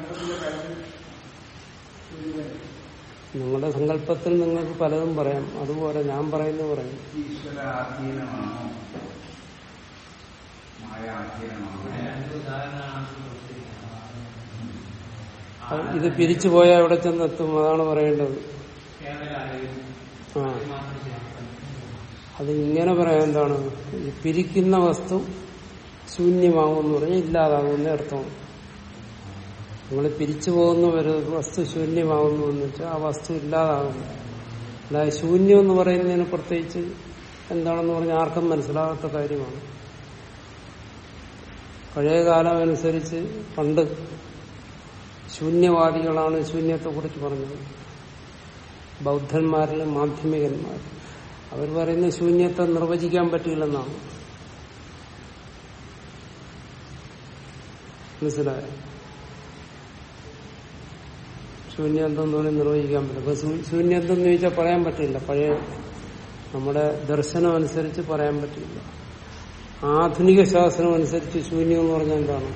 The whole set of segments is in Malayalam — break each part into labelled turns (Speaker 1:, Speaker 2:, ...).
Speaker 1: സങ്കല്പത്തിന്റെ കാര്യത്തിൽ ശൂന്യത
Speaker 2: നിങ്ങളുടെ സങ്കല്പത്തിൽ നിങ്ങൾക്ക് പലതും പറയാം അതുപോലെ ഞാൻ പറയുന്നത് പറയും
Speaker 1: ഈശ്വര ആധീനമാണോ മായ ആധീനമാണോ
Speaker 2: അത് ഇത് പിരിച്ചു പോയാൽ എവിടെ ചെന്നെത്തും അതാണ് പറയേണ്ടത് ആ അത് ഇങ്ങനെ പറയാൻ എന്താണ് ഈ പിരിക്കുന്ന വസ്തു ശൂന്യമാകുമെന്ന് പറഞ്ഞാൽ ഇല്ലാതാകുന്ന അർത്ഥം നിങ്ങൾ പിരിച്ചു പോകുന്ന ഒരു വസ്തു ശൂന്യമാകുന്നു എന്ന് വെച്ചാൽ ആ വസ്തു ഇല്ലാതാകുന്നു അല്ലാതെ ശൂന്യം എന്ന് പറയുന്നതിന് പ്രത്യേകിച്ച് എന്താണെന്ന് പറഞ്ഞാൽ ആർക്കും മനസ്സിലാകാത്ത കാര്യമാണ് പഴയ കാലം അനുസരിച്ച് പണ്ട് ശൂന്യവാദികളാണ് ശൂന്യത്തെ കുറിച്ച് പറഞ്ഞത് ബൗദ്ധന്മാരിലെ മാധ്യമികന്മാർ അവർ പറയുന്ന ശൂന്യത്തെ നിർവചിക്കാൻ പറ്റില്ലെന്നാണ് മനസ്സിലായോ ശൂന്യന്തം എന്ന് പറഞ്ഞ് നിർവചിക്കാൻ പറ്റില്ല അപ്പൊ ശൂ- ശൂന്യന്തം എന്ന് ചോദിച്ചാൽ പറയാൻ പറ്റില്ല പഴയ നമ്മുടെ ദർശനം അനുസരിച്ച് പറയാൻ പറ്റില്ല ആധുനിക ശാസ്ത്രം അനുസരിച്ച് ശൂന്യം എന്ന് പറഞ്ഞാൽ എന്താണ്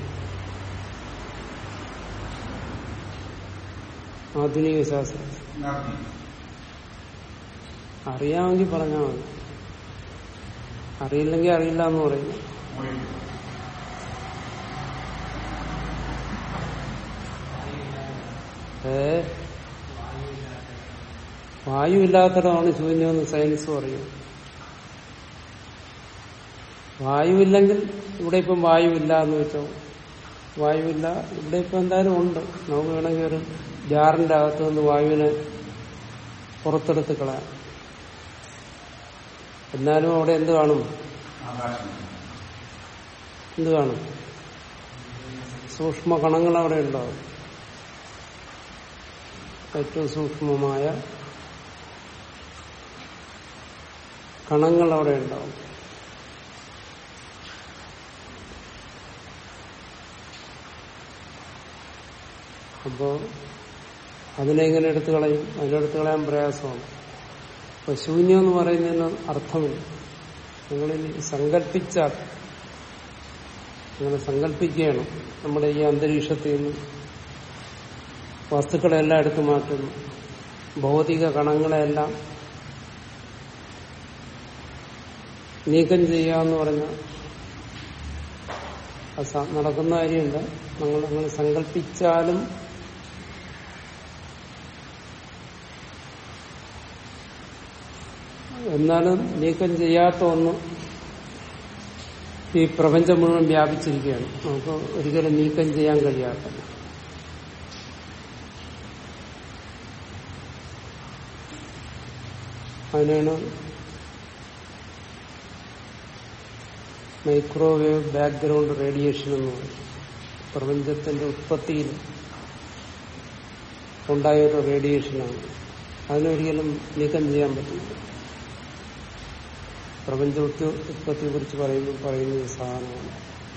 Speaker 2: ആധുനിക ശാസ്ത്രം
Speaker 1: നർത്തി
Speaker 2: അറിയാമെങ്കിൽ പറഞ്ഞാൽ മതി അറിയില്ലെങ്കിൽ അറിയില്ല എന്ന് പറയുന്നു
Speaker 1: മൊഴി
Speaker 2: ഏ വായു ഇല്ലാത്തിടമാണ് ശൂന്യമെന്ന് സയൻസ് പറയും വായുവില്ലെങ്കിൽ ഇവിടെ ഇപ്പം വായുവില്ല എന്ന് വെച്ചോ വായുവില്ല ഇവിടെ ഇപ്പം എന്തായാലും ഉണ്ട് നമുക്ക് വേണമെങ്കിൽ ഒരു ജാറിന്റെ അകത്ത് നിന്ന് വായുവിനെ പുറത്തെടുത്ത് കളയാം എന്നാലും അവിടെ എന്ത് കാണും
Speaker 1: ആകാശം
Speaker 2: എന്ത് കാണും സൂക്ഷ്മ കണങ്ങൾ അവിടെ ഉണ്ടാവും ഏറ്റവും സൂക്ഷ്മമായ കണങ്ങൾ അവിടെ ഉണ്ടാവും അപ്പോ അതിനെ എങ്ങനെ എടുത്തു കളയും അതിനെടുത്തു കളയാൻ പ്രയാസമാണ് അപ്പൊ ശൂന്യം എന്ന് പറയുന്നതിന് അർത്ഥമില്ല നിങ്ങളിനി സങ്കല്പിച്ചാൽ അങ്ങനെ സങ്കല്പിക്കുകയാണ് നമ്മുടെ ഈ അന്തരീക്ഷത്തിൽ നിന്ന് വസ്തുക്കളെല്ലാം എടുത്തു മാറ്റുന്നു ഭൗതിക കണങ്ങളെല്ലാം നീക്കം ചെയ്യുക എന്ന് പറഞ്ഞാൽ അത് സ- നടക്കുന്ന കാര്യമില്ല നമ്മൾ അങ്ങനെ സങ്കല്പിച്ചാലും എന്നാലും നീക്കം ചെയ്യാത്ത ഒന്ന് ഈ പ്രപഞ്ചം മുഴുവൻ വ്യാപിച്ചിരിക്കുകയാണ് നമുക്ക് ഒരിക്കലും നീക്കം ചെയ്യാൻ കഴിയാത്ത അതിനാണ് മൈക്രോവേവ് ബാക്ക്ഗ്രൗണ്ട് റേഡിയേഷൻ എന്ന് പറയും പ്രപഞ്ചത്തിന്റെ ഉത്പത്തിയിൽ ഉണ്ടായ ഒരു റേഡിയേഷനാണ് അതിനൊരിക്കലും നീക്കം ചെയ്യാൻ പറ്റില്ല പ്രപഞ്ച ഉത്പ- ഉത്പത്തിയെ കുറിച്ച് പറയുമ്പോൾ പറയുന്ന ഒരു സാധനമാണ്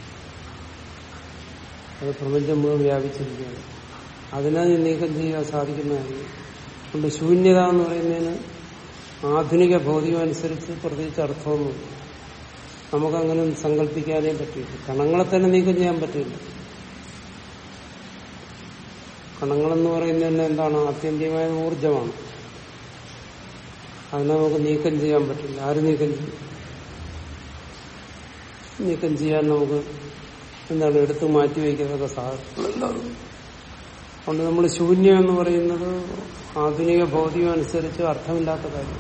Speaker 2: അത് പ്രപഞ്ചം മുഴുവൻ വ്യാപിച്ചിരിക്കുകയാണ് അതിനെ നീക്കം ചെയ്യാൻ സാധിക്കുന്ന കാര്യം അതുകൊണ്ട് ശൂന്യത എന്ന് പറയുന്നതിന് ആധുനിക ഭൗതികം അനുസരിച്ച് പ്രത്യേകിച്ച് അർത്ഥമൊന്നുമില്ല നമുക്കങ്ങനെ സങ്കല്പിക്കാനേ പറ്റില്ല കണങ്ങളെ തന്നെ നീക്കം ചെയ്യാൻ പറ്റില്ല കണങ്ങളെന്ന് പറയുന്നത് തന്നെ എന്താണ് ആത്യന്തികമായ ഊർജമാണ് അതിനെ നമുക്ക് നീക്കം ചെയ്യാൻ പറ്റില്ല ആര് നീക്കം ചെയ്യും നീക്കം ചെയ്യാൻ നമുക്ക് എന്താണ് എടുത്തു മാറ്റി വയ്ക്കുന്നതൊക്കെ സാധനങ്ങളല്ല അതുകൊണ്ട് നമ്മൾ ശൂന്യം എന്ന് പറയുന്നത് ആധുനിക ഭൗതികം അനുസരിച്ച് അർത്ഥമില്ലാത്ത കാര്യം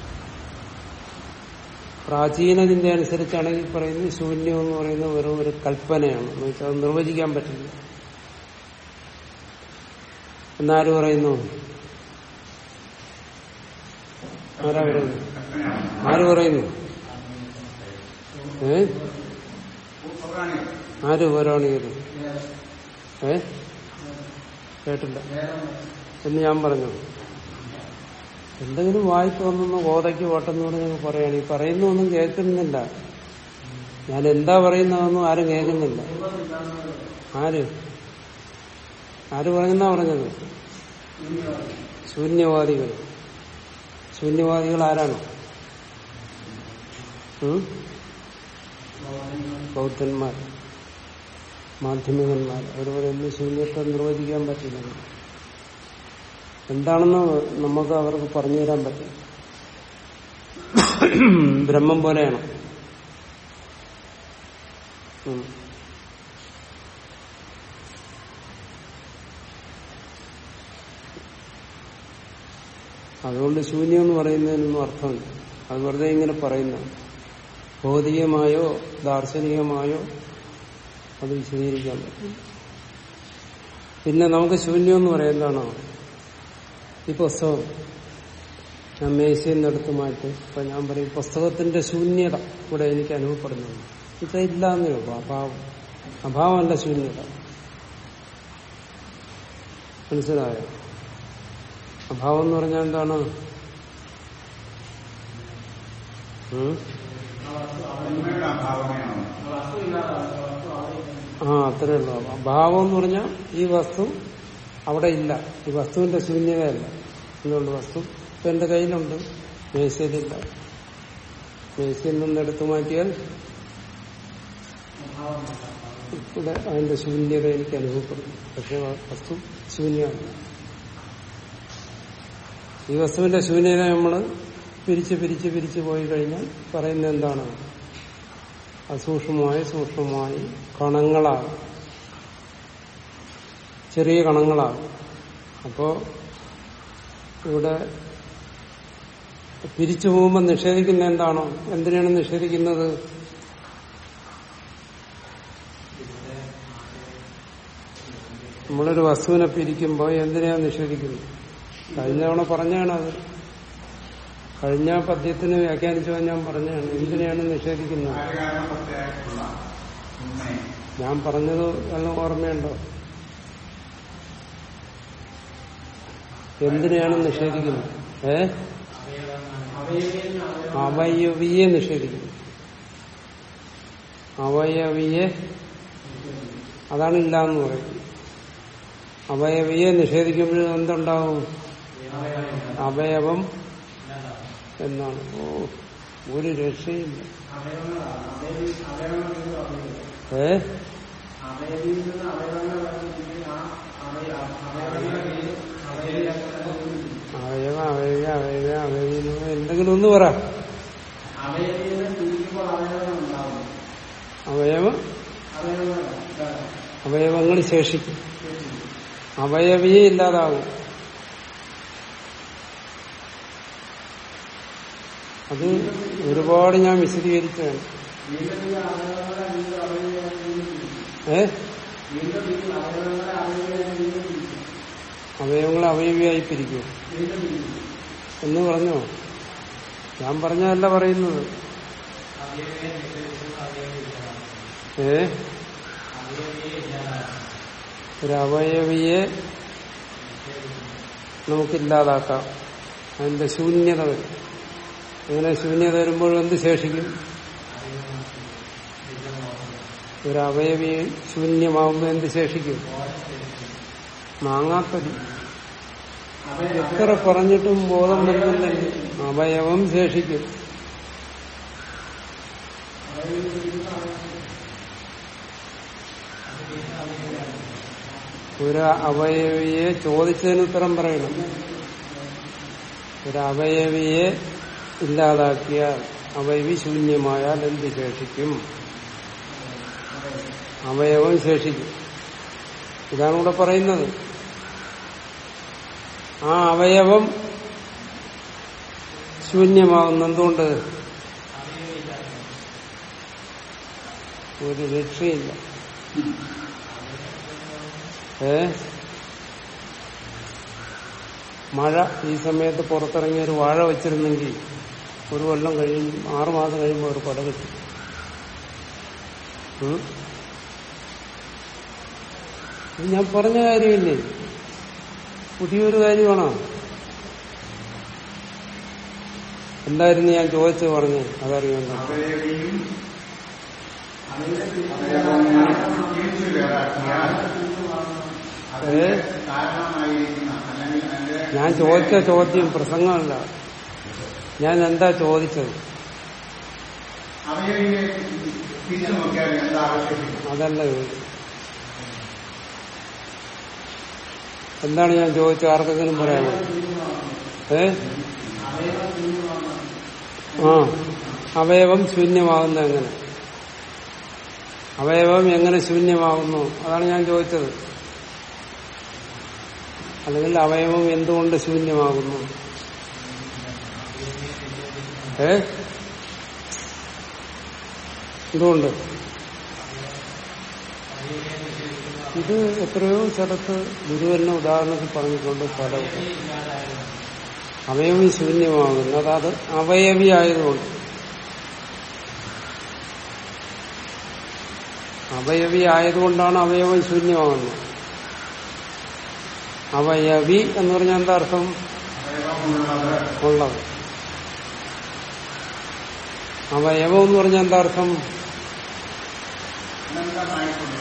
Speaker 2: പ്രാചീന ചിന്ത അനുസരിച്ചാണെങ്കിൽ പറയുന്നത് ശൂന്യം എന്ന് പറയുന്നത് വെറും ഒരു കൽപ്പനയാണ് എന്ന് വെച്ചാൽ അത് നിർവചിക്കാൻ പറ്റില്ല എന്നാര് പറയുന്നു ആരാ പറയുന്നു ആര് പറയുന്നു ഏ ആര് പൗരാണികര് ഏ കേട്ടില്ല എന്ന് ഞാൻ പറഞ്ഞു എന്തെങ്കിലും വായ്പ ഒന്നൊന്ന് കോതയ്ക്ക് വട്ടെന്ന് പറഞ്ഞ് പറയാണ് ഈ പറയുന്നൊന്നും കേൾക്കുന്നില്ല ഞാൻ എന്താ പറയുന്നതെന്നും ആരും കേൾക്കുന്നില്ല ആര് ആര് പറഞ്ഞെന്നാ പറഞ്ഞത് ശൂന്യവാദികൾ ശൂന്യവാദികൾ ആരാണ് ഉം? ബൗദ്ധന്മാർ മാധ്യമികന്മാർ അവർ പറയുന്നത് ശൂന്യത്തെ നിർവചിക്കാൻ പറ്റില്ല എന്താണെന്ന് നമുക്ക് അവർക്ക് പറഞ്ഞു തരാൻ പറ്റും ബ്രഹ്മം പോലെയാണ് ഉം. അതുകൊണ്ട് ശൂന്യം എന്ന് പറയുന്നതിനൊന്നും അർത്ഥമില്ല അത് വെറുതെ ഇങ്ങനെ പറയുന്നു ഭൗതികമായോ ദാർശനികമായോ അത് വിശദീകരിക്കാൻ പറ്റും പിന്നെ നമുക്ക് ശൂന്യം എന്ന് പറയാൻ എന്താണോ ഈ പുസ്തകം ഞാൻ മേശയിൽ നിന്ന് എടുത്ത് മാറ്റി അപ്പൊ ഞാൻ പറയും പുസ്തകത്തിന്റെ ശൂന്യത ഇവിടെ എനിക്ക് അനുഭവപ്പെടുന്നു ഇല്ല എന്നേ ഉള്ളൂ അഭാവം അഭാവമല്ല ശൂന്യത മനസ്സിലായോ അഭാവം എന്ന് പറഞ്ഞാൽ എന്താണ് ഉം?
Speaker 1: ഉണ്മയുടെ അഭാവമേയാണ്
Speaker 2: ആ അത്രേ ഉള്ളൂ അഭാവം എന്ന് പറഞ്ഞാൽ ഈ വസ്തു അവിടെ ഇല്ല ഈ വസ്തുവിന്റെ ശൂന്യതയല്ല എന്തുകൊണ്ട് വസ്തു ഇപ്പൊ എന്റെ കയ്യിലുണ്ട് മേശയിലില്ല മേശയിൽ നിന്ന് എടുത്തു മാറ്റിയാൽ ഇവിടെ അതിന്റെ ശൂന്യത എനിക്ക് അനുഭവപ്പെടുന്നു പക്ഷെ വസ്തു ശൂന്യമാണ് ഈ വസ്തുവിന്റെ ശൂന്യത നമ്മൾ പിരിച്ച് പിരിച്ച് പിരിച്ച് പോയി കഴിഞ്ഞാൽ പറയുന്നത് എന്താണ് അസൂക്ഷ്മമായി സൂക്ഷ്മമായി കണങ്ങളാകും ചെറിയ കണങ്ങളാകും അപ്പോ ഇവിടെ പിരിച്ചു പോകുമ്പോൾ നിഷേധിക്കുന്ന എന്താണോ എന്തിനാണ് നിഷേധിക്കുന്നത് നമ്മളൊരു വസ്തുവിനെ പിരിക്കുമ്പോൾ എന്തിനാണ് നിഷേധിക്കുന്നത് കഴിഞ്ഞ തവണ പറഞ്ഞാണ് അത് കഴിഞ്ഞ പദ്യത്തിന് വ്യാഖ്യാനിച്ചു ഞാൻ പറഞ്ഞാണ് എന്തിനാണ് നിഷേധിക്കുന്നത്
Speaker 1: കാര്യകാരണപ്രത്യേകമായിട്ടുള്ള ഉണ്മയെ
Speaker 2: ഞാൻ പറഞ്ഞത് വല്ല ഓർമ്മയുണ്ടോ എന്തിനെയാണ് നിഷേധിക്കുന്നത് ഏ അവയവിയെ നിഷേധിക്കുന്നു അവയവിയെ അതാണ് ഇല്ല എന്ന് പറയുന്നത് അവയവിയെ നിഷേധിക്കുമ്പോൾ എന്തുണ്ടാവും അവയവം എന്നാണ് ഓ ഒരു രക്ഷയില്ല ഏ അവയവ അവയവ അവയവ അവയവ എന്തെങ്കിലും ഒന്ന് പറ അവയവ അവയവങ്ങൾ ശേഷിക്കും അവയവിയെ ഇല്ലാതാവും അത് ഒരുപാട് ഞാൻ വിശദീകരിച്ചാണ് ഏ അവയവങ്ങൾ അവയവിയായി പിരിക്കും എന്ന് പറഞ്ഞോ ഞാൻ പറഞ്ഞതല്ല പറയുന്നത് ഏ ഒരു അവയവിയെ നമുക്കില്ലാതാക്കാം അതിന്റെ ശൂന്യത വരും അങ്ങനെ ശൂന്യത വരുമ്പോൾ എന്ത് ശേഷിക്കും ഒരു അവയവി ശൂന്യമാകുമ്പോൾ എന്ത് ശേഷിക്കും മാങ്ങാത്തൊലി എത്ര പറഞ്ഞിട്ടും ബോധം വരുന്നില്ലെങ്കിൽ അവയവം ശേഷിക്കും ഒരു അവയവിയെ ചോദിച്ചതിന് ഉത്തരം പറയണം ഒരു അവയവിയെ ഇല്ലാതാക്കിയാൽ അവയവി ശൂന്യമായാൽ എന്ത് ശേഷിക്കും അവയവം ശേഷിക്കും ഇതാണ് ഇവിടെ പറയുന്നത് ആ അവയവം ശൂന്യമാകുന്ന എന്തുകൊണ്ട് ഒരു രക്ഷയില്ല ഏ മഴ ഈ സമയത്ത് പുറത്തിറങ്ങി ഒരു വാഴ വെച്ചിരുന്നെങ്കിൽ ഒരു കൊല്ലം കഴിയും ആറുമാസം കഴിയുമ്പോൾ ഒരു കൊട കിട്ടും ഉം? ഇത് ഞാൻ പറഞ്ഞ കാര്യമില്ലേ പുതിയൊരു കാര്യമാണോ എന്തായിരുന്നു ഞാൻ ചോദിച്ചു പറഞ്ഞു അതറിയണ്ട
Speaker 1: അവയവിയും അവയവങ്ങളും തിരിച്ചു വേറാക്കിയാൽ അതിന്
Speaker 2: ഏ?
Speaker 1: കാരണമായിരിക്കുന്ന അല്ലെങ്കിൽ അതിന്റെ
Speaker 2: ഞാൻ ചോദിച്ച ചോദ്യം പ്രസംഗമല്ല ഞാൻ എന്താ ചോദിച്ചത്
Speaker 1: അവയവിയെ തിരിച്ചു നോക്കിയാൽ എന്താ ആവശ്യമില്ല
Speaker 2: അതല്ല ചോദിച്ചത് എന്താണ് ഞാൻ ചോദിച്ചത് ആർക്കെങ്കിലും പറയാമോ ഏ ആ അവയവം ശൂന്യമാകുന്ന എങ്ങനെ അവയവം എങ്ങനെ ശൂന്യമാകുന്നു അതാണ് ഞാൻ ചോദിച്ചത് അല്ലെങ്കിൽ അവയവം എന്തുകൊണ്ട് ശൂന്യമാകുന്നു ഏ എന്തുകൊണ്ട് ഇത് എത്രയോ സ്ഥലത്ത് ഗുരുവിനെ ഉദാഹരണത്തിൽ പറഞ്ഞിട്ടുണ്ട് പല അവയവി ശൂന്യമാകുന്നു അതായത് അവയവി ആയതുകൊണ്ട് അവയവി ആയതുകൊണ്ടാണ് അവയവം ശൂന്യമാകുന്നത് അവയവി എന്ന് പറഞ്ഞാൽ എന്താ അർത്ഥം
Speaker 1: അവയവമുള്ളത്
Speaker 2: ഉള്ളത് അവയവം എന്ന് പറഞ്ഞാൽ എന്താ അർത്ഥം
Speaker 1: അനന്തമായിട്ടുള്ള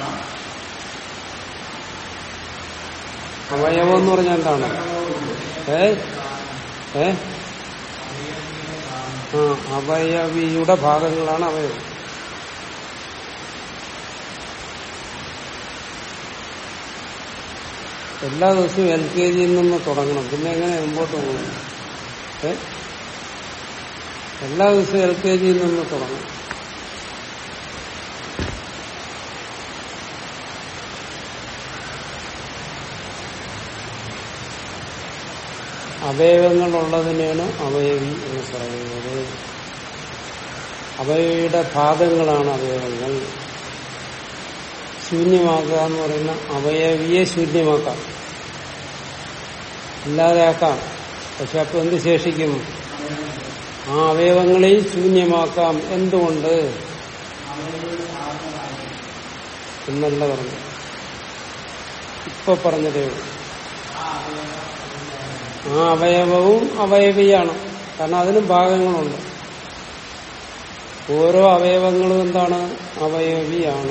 Speaker 2: അവയവം എന്ന് പറഞ്ഞാൽ എന്താണ് ഏ ഏ ആ അവയവിയുടെ ഭാഗങ്ങളാണ് അവയവം എല്ലാ ദിവസവും എൽ കെ ജിയിൽ നിന്ന് തുടങ്ങണം പിന്നെ എങ്ങനെ മുമ്പോട്ട് പോകും ഏ എല്ലാ ദിവസവും എൽ കെ ജിയിൽ നിന്ന് തുടങ്ങണം അവയവങ്ങളുള്ളതിനെയാണ് അവയവി എന്ന് പറയുന്നത് അവയവിയുടെ ഭാഗങ്ങളാണ് അവയവങ്ങൾ ശൂന്യമാക്കുക എന്ന് പറയുന്ന അവയവിയെ ശൂന്യമാക്കാം ഇല്ലാതെയാക്കാം പക്ഷെ അപ്പൊ എന്ത് ശേഷിക്കും ആ അവയവങ്ങളെയും ശൂന്യമാക്കാം എന്തുകൊണ്ട് എന്നല്ല പറഞ്ഞു ഇപ്പൊ പറഞ്ഞതേ ഉള്ളൂ ആ അവയവവും അവയവിയാണ് കാരണം അതിനും ഭാഗങ്ങളുണ്ട് ഓരോ അവയവങ്ങളും എന്താണ് അവയവിയാണ്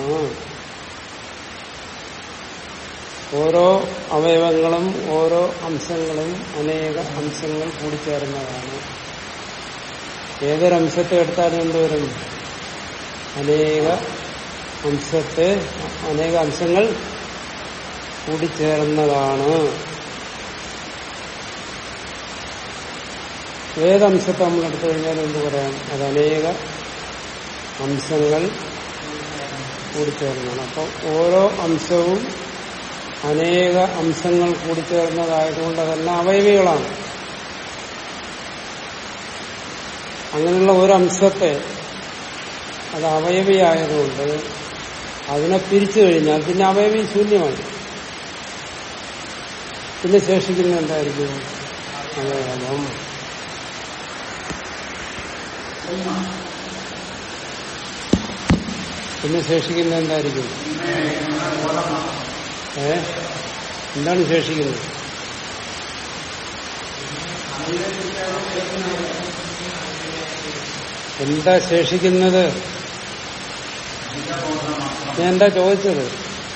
Speaker 2: ഓരോ അവയവങ്ങളും ഓരോ അംശങ്ങളും അനേക അംശങ്ങൾ കൂടിച്ചേർന്നതാണ് ഏതൊരംശത്തെ എടുത്താലും എന്തുവരും അനേക അംശത്തെ അനേക അംശങ്ങൾ കൂടിച്ചേർന്നതാണ് ഏതംശത്തെ നമ്മൾ എടുത്തു കഴിഞ്ഞാൽ എന്ത് പറയാം അത് അനേക അംശങ്ങൾ കൂടിച്ചേർന്നതാണ് അപ്പം ഓരോ അംശവും അനേക അംശങ്ങൾ കൂടിച്ചേർന്നതായതുകൊണ്ട് അതെല്ലാം അവയവികളാണ് അങ്ങനെയുള്ള ഒരു അംശത്തെ അത് അവയവിയായതുകൊണ്ട് അതിനെ പിരിച്ചു കഴിഞ്ഞാൽ പിന്നെ അവയവി ശൂന്യമായി പിന്നെ ശേഷിക്കുന്ന എന്തായിരിക്കും അവയവം പിന്നെ ശേഷിക്കുന്ന എന്തായിരിക്കും ഏ എന്താണ് ശേഷിക്കുന്നത് എന്താ ശേഷിക്കുന്നത് ഞാൻ എന്താ ചോദിച്ചത്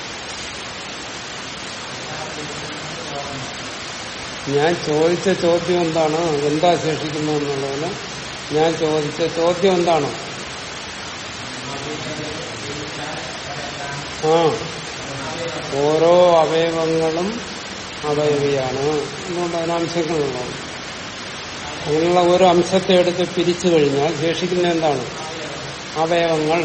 Speaker 2: ഞാൻ ചോദിച്ച ചോദ്യം എന്താണ് എന്താ ശേഷിക്കുന്നത് എന്നുള്ളതിന് ഞാൻ ചോദിച്ച ചോദ്യം എന്താണ് ആ ഓരോ അവയവങ്ങളും അവയവിയാണ് അതുകൊണ്ട് അതിന് അംശങ്ങളുള്ളതാണ് അങ്ങനെയുള്ള ഓരോ അംശത്തെ എടുത്ത് പിരിച്ചു കഴിഞ്ഞാൽ ശേഷിക്കുന്ന എന്താണ് അവയവങ്ങൾ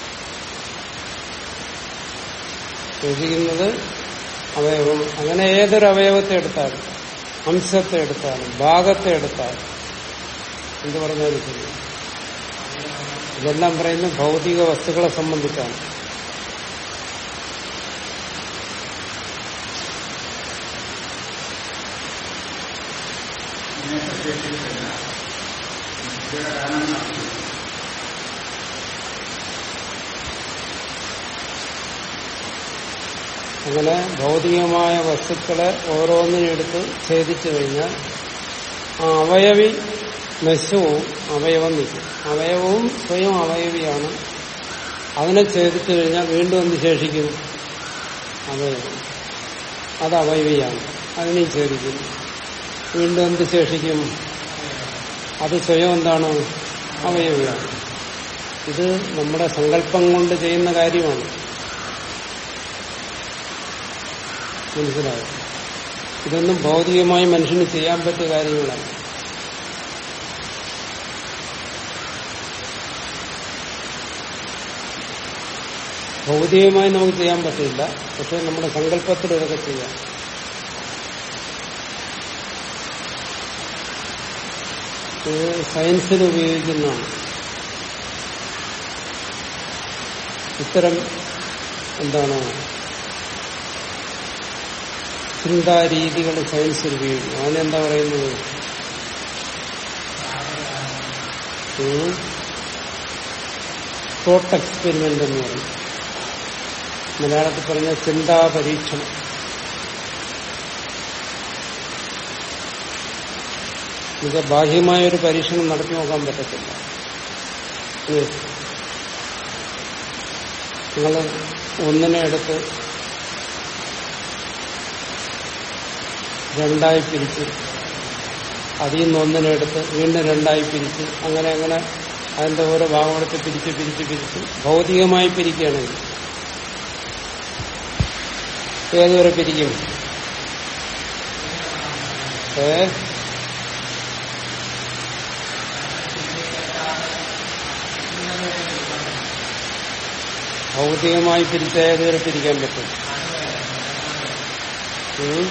Speaker 2: ശേഷിക്കുന്നത് അവയവം അങ്ങനെ ഏതൊരു അവയവത്തെ എടുത്താലും അംശത്തെ എടുത്താലും ഭാഗത്തെ എടുത്താലും എന്ത് പറഞ്ഞാലും ശരി ഇതെല്ലാം പറയുന്നത് ഭൗതിക വസ്തുക്കളെ സംബന്ധിച്ചാണ്
Speaker 1: ഇങ്ങനത്തെ ശേഷിക്കില്ല ചില കാരണങ്ങൾ
Speaker 2: അങ്ങനെ ഭൗതികമായ വസ്തുക്കളെ ഓരോന്നിനെടുത്ത് ഛേദിച്ചു കഴിഞ്ഞാൽ ആ അവയവി നശവും അവയവം നിൽക്കും അവയവവും സ്വയം അവയവിയാണ് അതിനെ ഛേദിച്ചു കഴിഞ്ഞാൽ വീണ്ടും എന്ത് ശേഷിക്കും അവയവം അത് അവയവിയാണ് അതിനെ ഛേദിക്കുന്നു വീണ്ടും എന്ത് ശേഷിക്കും അത് സ്വയം എന്താണ് അവയവിയാണ് ഇത് നമ്മുടെ സങ്കല്പം കൊണ്ട് ചെയ്യുന്ന കാര്യമാണ് മനസ്സിലായോ ഇതൊന്നും ഭൗതികമായി മനുഷ്യന് ചെയ്യാൻ പറ്റിയ കാര്യങ്ങളാണ് ഭൗതികമായി നമുക്ക് ചെയ്യാൻ പറ്റില്ല പക്ഷെ നമ്മുടെ സങ്കല്പത്തിൽ ഇതൊക്കെ ചെയ്യാം ഇത് സയൻസിൽ ഉപയോഗിക്കുന്നതാണ് ഇത്തരം എന്താണ് ചിന്താരീതികൾ സയൻസിൽ ഉപയോഗിക്കും അതിനെന്താ പറയുന്നത് തോട്ട് എക്സ്പെരിമെന്റ് എന്ന് പറയും മലയാളത്തിൽ പറഞ്ഞ ചിന്താ പരീക്ഷണം ഇത് ബാഹ്യമായ ഒരു പരീക്ഷണം നടത്തി നോക്കാൻ പറ്റത്തില്ല നിങ്ങൾ ഒന്നിനെ എടുത്ത് രണ്ടായി പിരിച്ച് അതിൽ നിന്ന് ഒന്നിനെ എടുത്ത് വീണ്ടും രണ്ടായി പിരിച്ച് അങ്ങനെ അങ്ങനെ അതിന്റെ ഓരോ ഭാഗമെടുത്ത് പിരിച്ച് പിരിച്ച് പിരിച്ച് ഭൗതികമായി പിരിക്കുകയാണെങ്കിൽ ഏതുവരെ പിരിക്കും ഏ ഭൗതികമായി പിരിച്ച ഏതുവരെ പിരിക്കാൻ പറ്റും ഉം?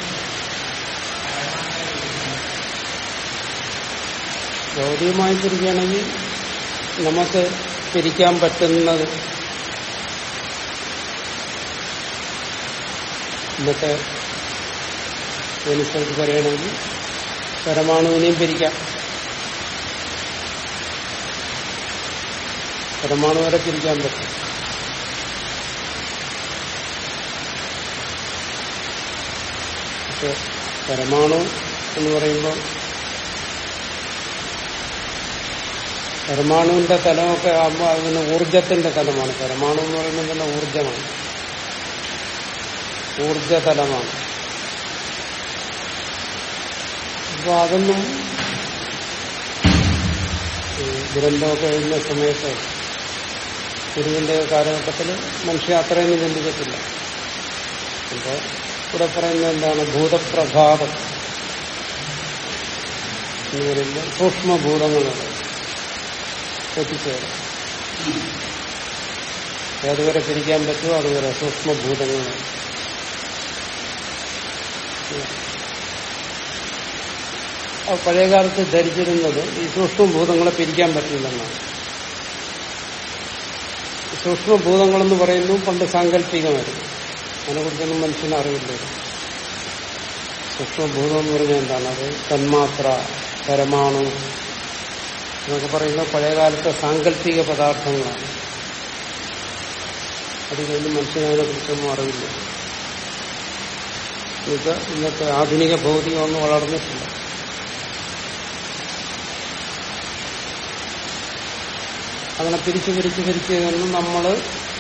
Speaker 2: ഭൗതികമായി പിരിക്കുകയാണെങ്കിൽ നമുക്ക് പിരിക്കാൻ പറ്റുന്നത് ഇന്നത്തെ അനുസരിച്ച് പറയണമെങ്കിൽ പരമാണുവിനെയും പിരിക്കാം പരമാണു വരെ പിരിക്കാൻ പറ്റും പക്ഷെ പരമാണു എന്ന് പറയുമ്പോൾ പരമാണുവിന്റെ തലമൊക്കെ ആകുമ്പോൾ അതിന് ഊർജത്തിന്റെ തലമാണ് പരമാണു എന്ന് പറയുമ്പോൾ തന്നെ ഊർജമാണ് ഊർജതലമാണ് അപ്പൊ അതൊന്നും ഈ ദുരന്തമൊക്കെ എഴുതുന്ന സമയത്ത് ഗുരുവിന്റെ കാലഘട്ടത്തിൽ മനുഷ്യ അത്രയൊന്നും ചിന്തിക്കത്തില്ല അപ്പൊ ഇവിടെ പറയുന്നത് എന്താണ് ഭൂതപ്രഭാതം എന്ന് പറയുമ്പോൾ സൂക്ഷ്മഭൂതങ്ങളാണ് എത്തിച്ചേരും ഏതുവരെ പിരിക്കാൻ പറ്റുമോ അതുവരെ സൂക്ഷ്മഭൂതങ്ങളാണ് ആ പഴയകാലത്ത് ധരിച്ചിരുന്നത് ഈ സൂക്ഷ്മഭൂതങ്ങളെ പിരിക്കാൻ പറ്റില്ലെന്നാണ് സൂക്ഷ്മഭൂതങ്ങളെന്ന് പറയുന്നു പണ്ട് സാങ്കല്പികമായിരുന്നു അതിനെക്കുറിച്ചൊന്നും മനുഷ്യന് അറിവില്ല സൂക്ഷ്മഭൂതം എന്ന് പറഞ്ഞാൽ എന്താണ് അത് തന്മാത്ര പരമാണു എന്നൊക്കെ പറയുന്ന പഴയകാലത്തെ സാങ്കല്പിക പദാർത്ഥങ്ങളാണ് അതിലൊന്നും മനുഷ്യനതിനെ കുറിച്ചൊന്നും അറിവില്ല ഇത് ഇന്നത്തെ ആധുനിക ഭൗതികമൊന്നും വളർന്നിട്ടില്ല അങ്ങനെ പിരിച്ചു പിരിച്ചു പിരിച്ചു എന്ന് നമ്മള്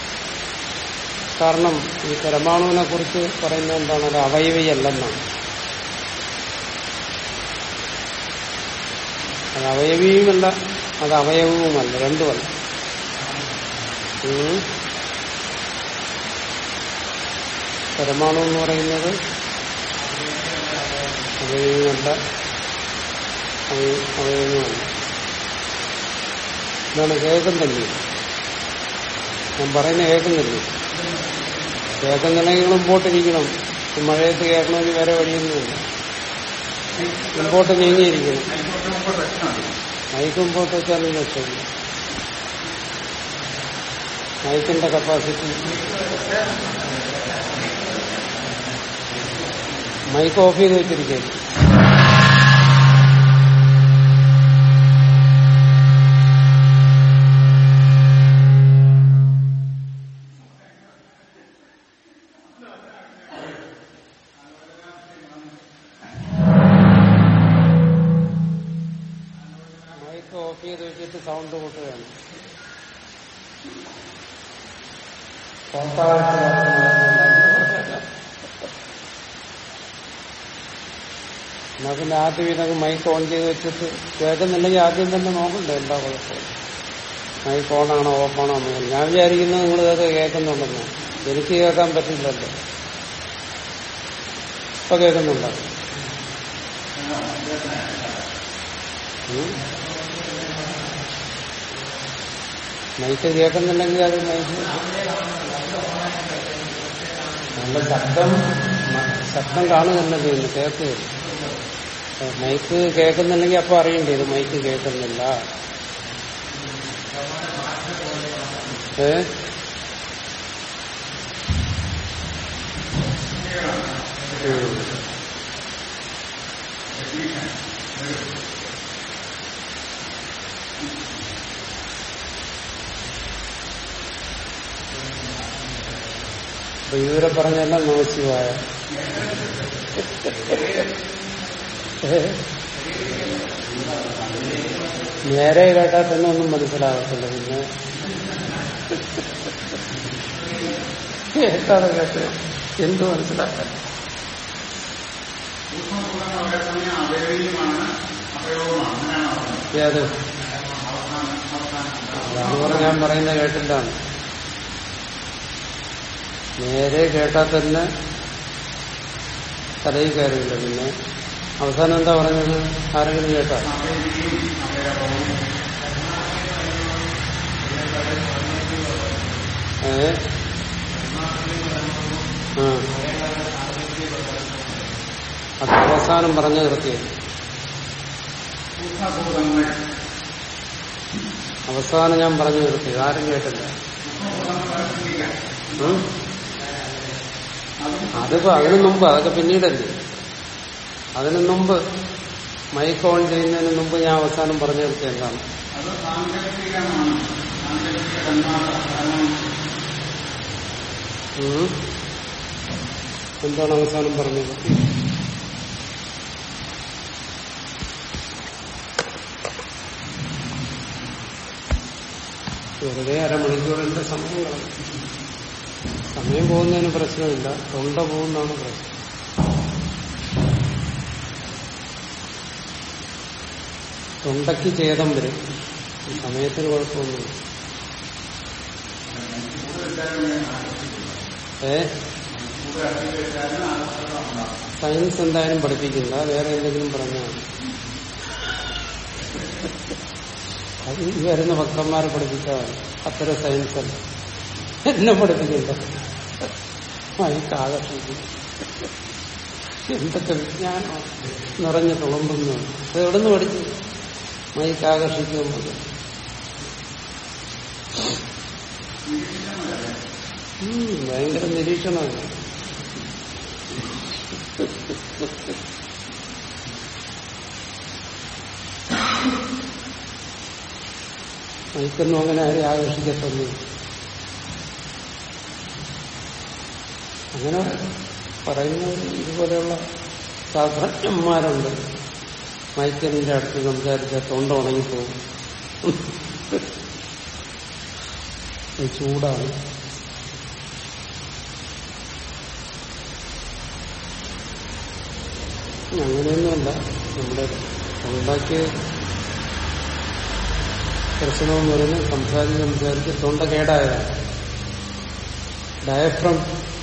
Speaker 2: കാരണം ഈ പരമാണുവിനെ കുറിച്ച് പറയുന്നത് എന്താണ് അത് അവയവിയല്ലെന്നാണ് അത് അവയവിയുമല്ല അത് അവയവവുമല്ല രണ്ടുമല്ല ഉം. പരമാണു എന്ന് പറയുന്നത് അവയവമല്ല അവയ- അവയവവുമല്ല ഇതാണ് കേൾക്കുന്നില്ലേ ഞാൻ പറയുന്ന കേൾക്കുന്നില്ലേ കേൾക്കുന്നുണ്ടെങ്കിൽ മുമ്പോട്ടിരിക്കണം ഈ മഴയത്ത് കേൾക്കണമെങ്കിൽ വേറെ വഴിയൊന്നുമില്ല മുമ്പോട്ട് നീങ്ങിയിരിക്കണം മൈക്ക് മുമ്പോട്ട് വെച്ചാലും രക്ഷയില്ല മൈക്കിന്റെ കപ്പാസിറ്റി മൈക്ക് ഓഫ് ചെയ്ത് വെച്ചിരിക്കുകയാണ് മൈക്ക് ഓഫ് ചെയ്ത് വെച്ചിട്ട് സൗണ്ട് കൂട്ടുകയാണ് എന്നാ പിന്നെ ആദ്യം ഇതങ്ങ് മൈക്ക് ഓൺ ചെയ്ത് വെച്ചിട്ട് കേൾക്കുന്നില്ലെങ്കിൽ ആദ്യം തന്നെ നോക്കണ്ടേ എന്താ കുഴപ്പം മൈക്ക് ഓണാണോ ഓഫാണോ എന്ന് ഞാൻ വിചാരിക്കുന്നത് നിങ്ങൾ ഇതൊക്കെ കേൾക്കുന്നുണ്ടെന്ന് എനിക്ക് കേൾക്കാൻ പറ്റില്ലല്ലോ ഇപ്പൊ കേൾക്കുന്നുണ്ടോ ഉം? മൈക്ക് കേൾക്കുന്നുണ്ടെങ്കിൽ അത് മൈക്ക് നല്ല ശബ്ദം മ- ശബ്ദം കാണുകയല്ല ചെയ്യുന്നു കേൾക്കുകയില്ല ഏ, മൈക്ക് കേൾക്കുന്നുണ്ടെങ്കിൽ അപ്പൊ അറിയണ്ടേ ഇത് മൈക്ക് കേൾക്കുന്നില്ല ഏ ഉം. അപ്പൊ ഇതുവരെ പറഞ്ഞെല്ലാം നമശിവായ നേരെ കേട്ടാൽ തന്നെ ഒന്നും മനസ്സിലാകത്തില്ല പിന്നെ കേട്ടാതെ കേട്ട് എന്ത് മനസ്സിലാക്കാൻ
Speaker 1: സൂക്ഷ്മഭൂതങ്ങൾ ഒരേ സമയം അവയവീയമാണ് അവയവമാണ് അങ്ങനെയാണോ പറഞ്ഞത്
Speaker 2: ഏത്
Speaker 1: അവസാനം അവസാനം
Speaker 2: അതാണ് പറഞ്ഞ ഞാൻ പറയുന്ന കേട്ടില്ലാണ് നേരെ കേട്ടാൽ തന്നെ തലയിൽ കയറില്ല പിന്നെ അവസാനം എന്താ പറഞ്ഞത് ആരെങ്കിലും കേട്ടാ
Speaker 1: അവയവിയും അവയവവും
Speaker 2: ഏ ആ അത് അവസാനം പറഞ്ഞ നിർത്തിയത്
Speaker 1: സൂക്ഷ്മഭൂതങ്ങൾ
Speaker 2: അവസാനം ഞാൻ പറഞ്ഞു നിർത്തിയത് ആരും കേട്ടില്ല
Speaker 1: സൂക്ഷ്മഭൂതങ്ങൾ ചിന്തിക്കാം
Speaker 2: ഉം? അതിപ്പോ അതിനു മുമ്പ് അതൊക്കെ പിന്നീടല്ലേ അതിനു മുമ്പ് മൈക്ക് ഓൺ ചെയ്യുന്നതിന് മുമ്പ് ഞാൻ അവസാനം പറഞ്ഞു നിർത്തിയ എന്താണ്
Speaker 1: അത് സാങ്കല്പികമാണ് സാങ്കല്പിക തന്മാത്ര കാരണം
Speaker 2: ഉം? എന്താണ് അവസാനം പറഞ്ഞത് വെറുതെ അരമണിക്കൂറിന്റെ സമയം കളഞ്ഞു സമയം പോകുന്നതിന് പ്രശ്നമില്ല തൊണ്ട പോകുന്നതാണ് പ്രശ്നം തൊണ്ടയ്ക്ക് ഛേദം വരും ഈ സമയത്തിന് കുഴപ്പമൊന്നുമില്ല ഏ സയൻസ് എന്തായാലും പഠിപ്പിക്കില്ല വേറെ എന്തെങ്കിലും പറഞ്ഞാൽ മതി. അത് ഈ വരുന്ന ഭക്തന്മാരെ പഠിപ്പിച്ചാൽ മതി. അത്തരം സയൻസ് അല്ല എന്നെ പഠിപ്പിക്കില്ല മൈക്ക് ആകർഷിക്കും എന്തൊക്കെ വിജ്ഞാനം നിറഞ്ഞു തുളുമ്പുന്നു അത് എവിടുന്ന് പഠിച്ചു മൈക്ക് ആകർഷിക്കുമ്പോൾ ഉം, ഭയങ്കര നിരീക്ഷണമാണ് മൈക്കൊന്നും അങ്ങനെ ആരെയും ആകർഷിക്കത്തൊന്നും അങ്ങനെ പറയുന്നവർ ഇതുപോലെയുള്ള ശാസ്ത്രജ്ഞന്മാരുണ്ട് മൈക്കിന്റെ അടുത്ത് സംസാരിച്ച തൊണ്ട ഉണങ്ങിപ്പോകും ഇത് ചൂടാണ് അങ്ങനെയൊന്നുമല്ല നമ്മുടെ തൊണ്ടയ്ക്ക് പ്രശ്നമെന്ന് പറയുന്നത് സംസാരിച്ച് സംസാരിച്ച് തൊണ്ട കേടായതാണ് ഡയഫ്രം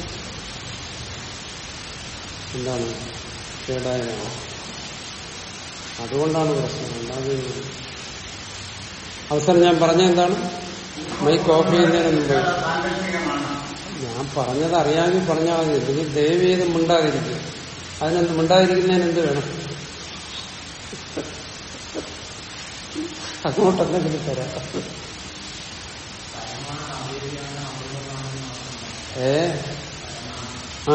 Speaker 2: എന്താണ് കേടായതാണ് അതുകൊണ്ടാണ് പ്രശ്നം അല്ലാതെ അവസരം ഞാൻ പറഞ്ഞ എന്താണ് മൈക്ക് ഓഫ് ചെയ്യുന്നതിന് മുമ്പ്
Speaker 1: സാങ്കല്പികമാണ്
Speaker 2: ഞാൻ പറഞ്ഞത് അറിയാമെങ്കിൽ പറഞ്ഞാൽ മതി അല്ലെങ്കിൽ ദയവ് ചെയ്ത് മിണ്ടാതിരിക്കുക അതിനെന്ത് മിണ്ടാതിരിക്കുന്നതിന് എന്ത് വേണം അങ്ങോട്ട് എന്തെങ്കിലും തരാം ഏ ആ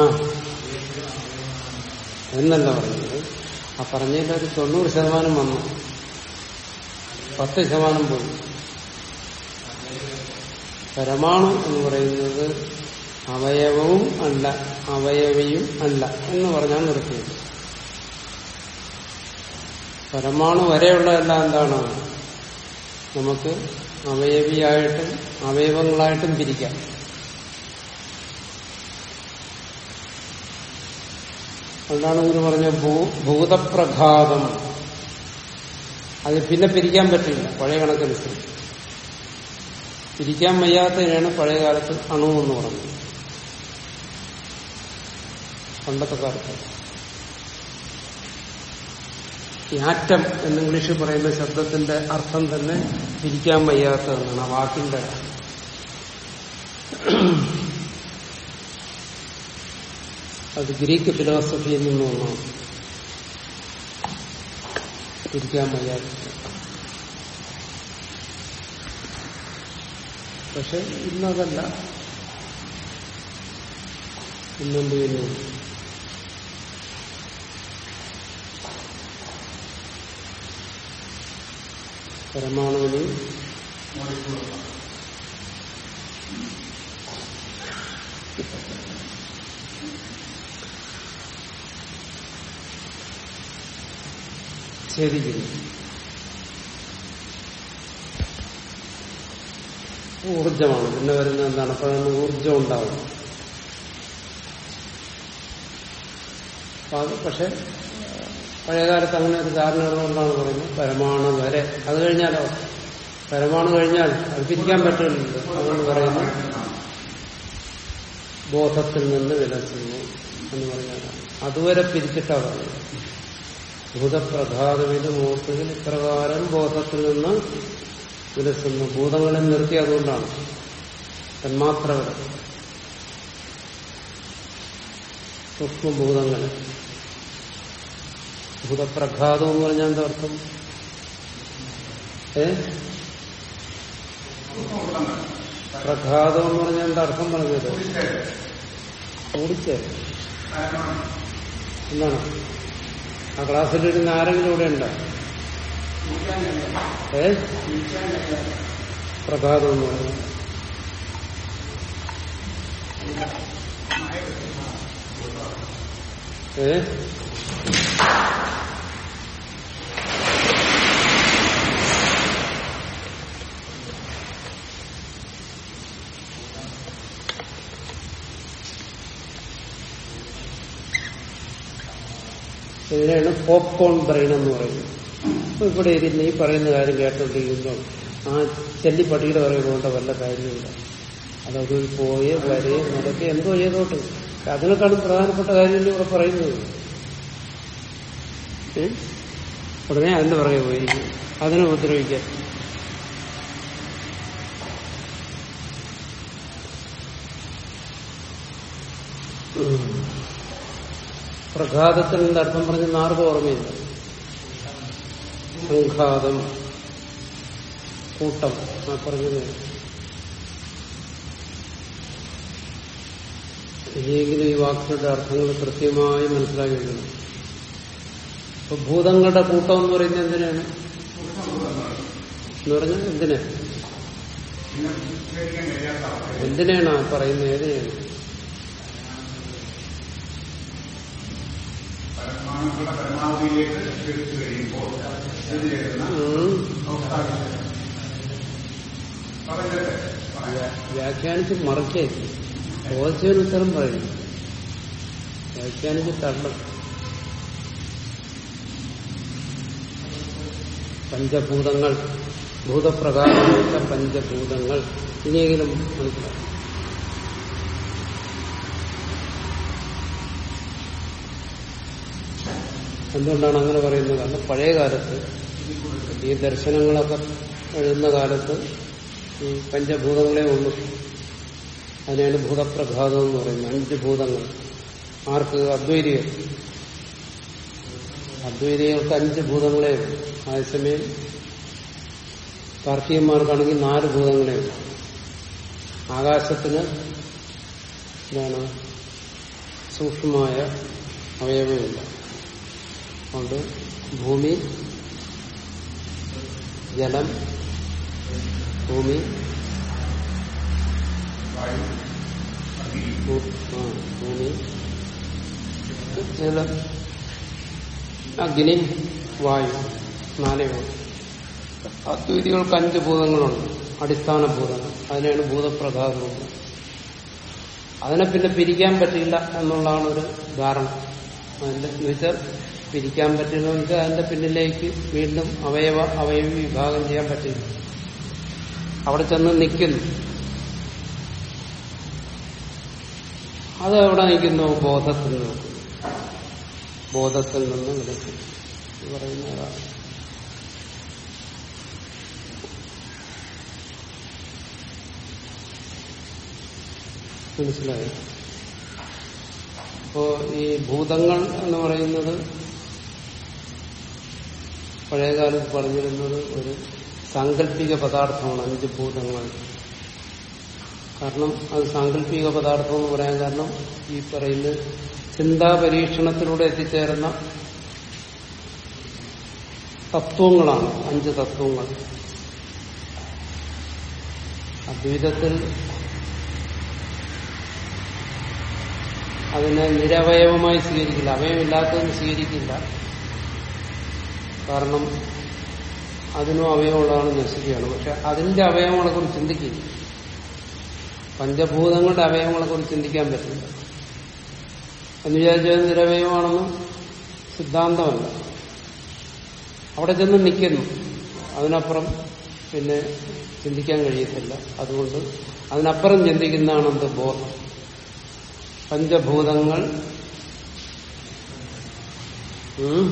Speaker 2: എന്നല്ല പറഞ്ഞത് ആ പറഞ്ഞതിൽ ഒരു തൊണ്ണൂറ് ശതമാനം വന്നു പത്ത് ശതമാനം പോയി പരമാണു എന്ന് പറയുന്നത് അവയവവും അല്ല അവയവയും അല്ല എന്ന് പറഞ്ഞാൽ നിർത്തിയത് പരമാണു വരെയുള്ളതെല്ലാം എന്താണ് നമുക്ക് അവയവിയായിട്ടും അവയവങ്ങളായിട്ടും പിരിക്കാം അതുകൊണ്ടാണ് ഗുരു പറഞ്ഞ ഭൂ- ഭൂതപ്രഘാതം അത് പിന്നെ പിരിക്കാൻ പറ്റില്ല പഴയ കണക്കനുസരിച്ച് പിരിക്കാൻ വയ്യാത്തതിനാണ് പഴയ കാലത്ത് അണു എന്ന് പറഞ്ഞത് പണ്ടത്തെ കാലത്ത് ഈ ആറ്റം എന്ന് ഇംഗ്ലീഷിൽ പറയുന്ന ശബ്ദത്തിന്റെ അർത്ഥം തന്നെ പിരിക്കാൻ വയ്യാത്തതെന്നാണ് ആ വാക്കിന്റെ അത് ഗ്രീക്ക് ഫിലോസഫിയിൽ നിന്ന് ഒന്നാണ് പിരിക്കാൻ വയ്യാത്ത പക്ഷെ ഇന്നതല്ല ഇന്നെന്ത് ചെയ്യുന്നു പരമാണുവിന് ഛേദിക്കുന്നു ഊർജമാണ് പിന്നെ വരുന്ന എന്താണ് അപ്പോഴാണ് ഊർജം ഉണ്ടാവും അപ്പൊ അത് പക്ഷെ പഴയകാലത്ത് അങ്ങനെ ഒരു ധാരണകളുകൊണ്ടാണ് പറയുന്നത് പരമാണു വരെ അത് കഴിഞ്ഞാലോ പരമാണു കഴിഞ്ഞാൽ അത് പിരിക്കാൻ പറ്റില്ലല്ലോ അതുകൊണ്ട് പറയുന്നു ബോധത്തിൽ നിന്ന് വിലസുന്നു എന്ന് പറഞ്ഞാൽ അതുവരെ പിരിച്ചിട്ടാണ് പറയുന്നത് ഭൂതപ്രഘാതവിധ മൂർത്തികൾ ഇപ്രകാരം ബോധത്തിൽ നിന്ന് വിലസുന്നു ഭൂതങ്ങളെ നിർത്തി അതുകൊണ്ടാണ് തന്മാത്രകൾ സൂക്ഷ്മഭൂതങ്ങൾ ഭൂതപ്രഘാതം എന്ന് പറഞ്ഞാൽ എന്താ അർത്ഥം ഏ പ്രഘാതം എന്ന് പറഞ്ഞാൽ എന്താ അർത്ഥം പറഞ്ഞത് ഓടിച്ചേ എന്താണ് ആ ക്ലാസ്സിലിരുന്ന് ആരെങ്കിലും ഇവിടെ ഉണ്ടോ ഏ പ്രഭാതം എന്ന് പറഞ്ഞു ഏ ഇതിനെയാണ് പോപ്കോൺ ബ്രെയിൻ എന്ന് പറയുന്നത് അപ്പൊ ഇവിടെ ഇരുന്ന് ഈ പറയുന്ന കാര്യം കേട്ടോണ്ടിരിക്കുമ്പോൾ ആ ചെല്ലിപ്പട്ടിയുടെ പുറകെ പോകേണ്ട വല്ല കാര്യമില്ല അതൊക്കെ പോയി വരെയും നടക്കി എന്തോ ചെയ്തോട്ട് അതിനേക്കാളും പ്രധാനപ്പെട്ട കാര്യമല്ലേ ഇവിടെ പറയുന്നത് ഏ? ഉടനെ അതിന്റെ പുറകെ പോയിരിക്കും അതിനെ ഉപദ്രവിക്കാൻ ഉം. പ്രഘാതത്തിന്റെ അർത്ഥം പറഞ്ഞ ആർക്കും ഓർമ്മയില്ല സംഘാതം കൂട്ടം ആ പറഞ്ഞത് ഇനിയെങ്കിലും ഈ വാക്കുകളുടെ അർത്ഥങ്ങൾ കൃത്യമായി മനസ്സിലാക്കി വെക്കണം ഇപ്പൊ ഭൂതങ്ങളുടെ കൂട്ടം എന്ന് പറയുന്നത് എന്തിനാണ് എന്ന് പറഞ്ഞാൽ എന്തിനാ എന്തിനാണ് ആ പറയുന്നത് ഏതിനാണ്
Speaker 1: പരമാണുക്കളുടെ പരമാവധിയിലേക്ക് എടുത്തു കഴിയുമ്പോൾ സ്ഥിതി ചെയ്യുന്ന
Speaker 2: ഉം.
Speaker 1: പ്രപഞ്ചത്തെ
Speaker 2: വ്യാ- വ്യാഖ്യാനിച്ച് മറക്കേ ചോദിച്ചതിന് ഉത്തരം പറയും വ്യാഖ്യാനിച്ച് തള്ളും പഞ്ചഭൂതങ്ങൾ ഭൂതപ്രകാരമായ പഞ്ചഭൂതങ്ങൾ ഇനിയെങ്കിലും മനസ്സിലാക്കും എന്തുകൊണ്ടാണ് അങ്ങനെ പറയുന്നത് കാരണം പഴയ കാലത്ത് ഈ ദർശനങ്ങളൊക്കെ എഴുതുന്ന കാലത്ത് ഈ പഞ്ചഭൂതങ്ങളെ ഉള്ളൂ അതിനാണ് ഭൂതപ്രഘാതം എന്ന് പറയുന്നത് അഞ്ച് ഭൂതങ്ങൾ ആർക്ക് അദ്വൈതികൾ അദ്വൈതികൾക്ക് അഞ്ച് ഭൂതങ്ങളെ ഉള്ളൂ അതേസമയം താർക്കികന്മാർക്കാണെങ്കിൽ നാല് ഭൂതങ്ങളെ ഉള്ളൂ ആകാശത്തിന് എന്താണ് സൂക്ഷ്മമായ അവയവമില്ല അതുകൊണ്ട് ഭൂമി ജലം ഭൂമി ഭൂ- ആ, ഭൂമി ജലം അഗ്നി വായു നാലേ ഉള്ളൂ അദ്വൈതികൾക്ക് അഞ്ച് ഭൂതങ്ങളുണ്ട് അടിസ്ഥാന ഭൂതങ്ങൾ അതിനാണ് ഭൂതപ്രകാരം അതിനെ പിന്നെ പിരിക്കാൻ പറ്റില്ല എന്നുള്ളതാണ് ഒരു ധാരണ അതിന്റെ എന്ന് വെച്ചാൽ പിരിക്കാൻ പറ്റില്ല എന്ന് വെച്ചാൽ അതിന്റെ പിന്നിലേക്ക് വീണ്ടും അവയവ അവയവ വിഭാഗം ചെയ്യാൻ പറ്റില്ല അവിടെ ചെന്ന് നിൽക്കുന്നു അത് എവിടെ നിൽക്കുന്നു ബോധത്തിൽ നിന്ന് ബോധത്തിൽ നിന്ന് വിലക്കുന്നു എന്ന് പറയുന്ന ഒരാൾ മനസ്സിലായോ അപ്പോ ഈ ഭൂതങ്ങൾ എന്ന് പറയുന്നത് പഴയകാലത്ത് പറഞ്ഞിരുന്നത് ഒരു സാങ്കല്പിക പദാർത്ഥമാണ് അഞ്ച് ഭൂതങ്ങൾ കാരണം അത് സാങ്കല്പിക പദാർത്ഥം എന്ന് പറയാൻ കാരണം ഈ പറയുന്ന ചിന്താ പരീക്ഷണത്തിലൂടെ എത്തിച്ചേർന്ന തത്വങ്ങളാണ് അഞ്ച് തത്വങ്ങൾ അദ്വൈതത്തിൽ അതിനെ നിരവയവമായി സ്വീകരിക്കില്ല അവയവമില്ലാത്തതിന് സ്വീകരിക്കില്ല കാരണം അതിനും അവയവമുള്ളതാണ് നശിക്കുകയാണ് പക്ഷെ അതിന്റെ അവയവങ്ങളെ കുറിച്ച് ചിന്തിക്കില്ല പഞ്ചഭൂതങ്ങളുടെ അവയവങ്ങളെ കുറിച്ച് ചിന്തിക്കാൻ പറ്റില്ല എന്ന് വിചാരിച്ചത് നിരവയവമാണെന്ന് സിദ്ധാന്തമല്ല അവിടെ ചെന്ന് നിൽക്കുന്നു അതിനപ്പുറം പിന്നെ ചിന്തിക്കാൻ കഴിയത്തില്ല അതുകൊണ്ട് അതിനപ്പുറം ചിന്തിക്കുന്നതാണ് എന്ത് ബോധം പഞ്ചഭൂതങ്ങൾ ഉം,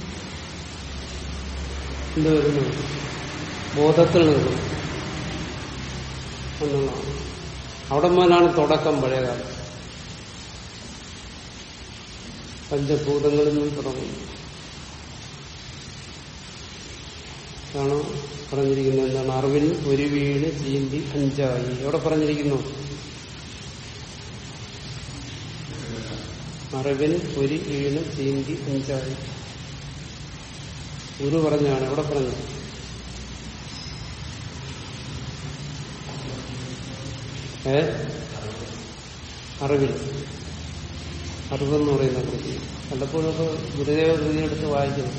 Speaker 2: എന്ത് വരുന്നു ബോധത്തിൽ നിൽക്കുന്നു എന്നുള്ളതാണ് അവിടെ മുതലാണ് തുടക്കം പഴയകാലം പഞ്ചഭൂതങ്ങളിൽ നിന്ന് തുടങ്ങുന്നു ആണ് പറഞ്ഞിരിക്കുന്നത് എന്താണ് അറിവിൽ ഒരു വീണ് ചീന്തി അഞ്ചായി എവിടെ പറഞ്ഞിരിക്കുന്നു അറിവിൽ ഒരു വീണ് ചീന്തി അഞ്ചായി ഗുരു പറഞ്ഞാണ് എവിടെ പറഞ്ഞത് ഏ അറിവിൽ അറിവെന്ന് പറയുന്ന കൃതി പലപ്പോഴൊക്കെ ഗുരുദേവ കൃതി എടുത്ത് വായിക്കുന്നു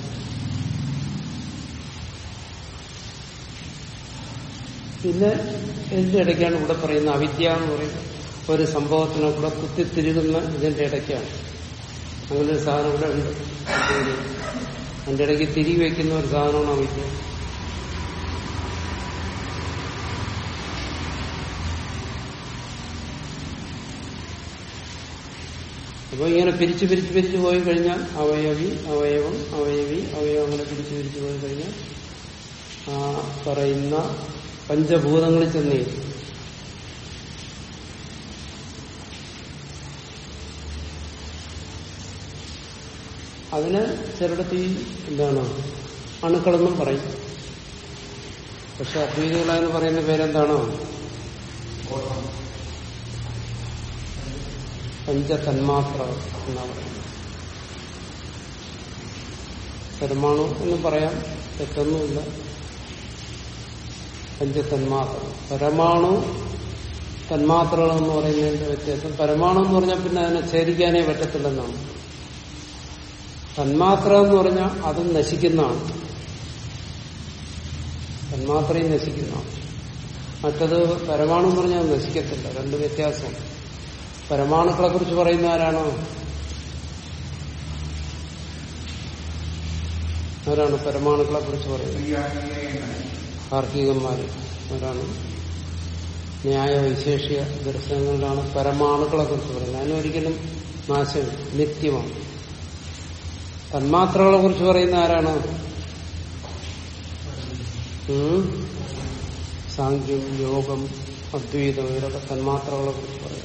Speaker 2: പിന്നെ ഇതിന്റെ ഇടയ്ക്കാണ് ഇവിടെ പറയുന്ന അവിദ്യ എന്ന് പറയുന്നത് ഒരു സംഭവത്തിനെ കൂടെ കുത്തിത്തിരുകുന്ന ഇതിന്റെ ഇടയ്ക്കാണ് അങ്ങനെ ഒരു സാധനം ഇവിടെ ഉണ്ട് അതിന്റെ ഇടയ്ക്ക് തിരികെ വയ്ക്കുന്ന ഒരു സാധനമാണ് അവിദ്യ അപ്പൊ ഇങ്ങനെ പിരിച്ചു പിരിച്ചു പിരിച്ചു പോയി കഴിഞ്ഞാൽ അവയവി അവയവം അവയവി അവയവം അങ്ങനെ പിരിച്ചു പിരിച്ചു പോയി കഴിഞ്ഞാൽ ആ പറയുന്ന പഞ്ചഭൂതങ്ങളിൽ ചെന്നേ അതിന് ചിലയിടത്ത് ഈ എന്താണ് അണുക്കളെന്നും പറയും പക്ഷെ അദ്വൈതികളെന്ന് പറയുന്ന പേരെന്താണോ പഞ്ചതന്മാത്ര എന്നാ പറയുന്നത് പരമാണു എന്ന് പറയാം തെറ്റൊന്നുമില്ല പഞ്ചതന്മാത്ര പരമാണു തന്മാത്രകൾ എന്ന് പറയുന്നതിന്റെ വ്യത്യാസം പരമാണു എന്ന് പറഞ്ഞാൽ പിന്നെ അതിനെ ഛേദിക്കാനേ പറ്റത്തില്ലെന്നാണ് തന്മാത്ര എന്ന് പറഞ്ഞാൽ അതും നശിക്കുന്നതാണ് തന്മാത്രയും നശിക്കുന്നതാണ് മറ്റത് പരമാണു എന്ന് പറഞ്ഞാൽ അത് നശിക്കത്തില്ല രണ്ട് വ്യത്യാസമാണ് പരമാണുക്കളെ കുറിച്ച് പറയുന്ന ആരാണോ ആരാണ് പരമാണുക്കളെ കുറിച്ച് പറയുന്നത് താർക്കികന്മാര് അവരാണ് ന്യായ വൈശേഷിക ദർശനങ്ങളിലാണ് പരമാണുക്കളെ കുറിച്ച് പറയുന്നത് അതിനൊരിക്കലും നാശം നിത്യമാണ് തന്മാത്രകളെ കുറിച്ച് പറയുന്ന ആരാണ് ഉം? സാങ്ക്യം യോഗം അദ്വൈതം ഇവരൊക്കെ തന്മാത്രകളെ കുറിച്ച് പറയുന്നു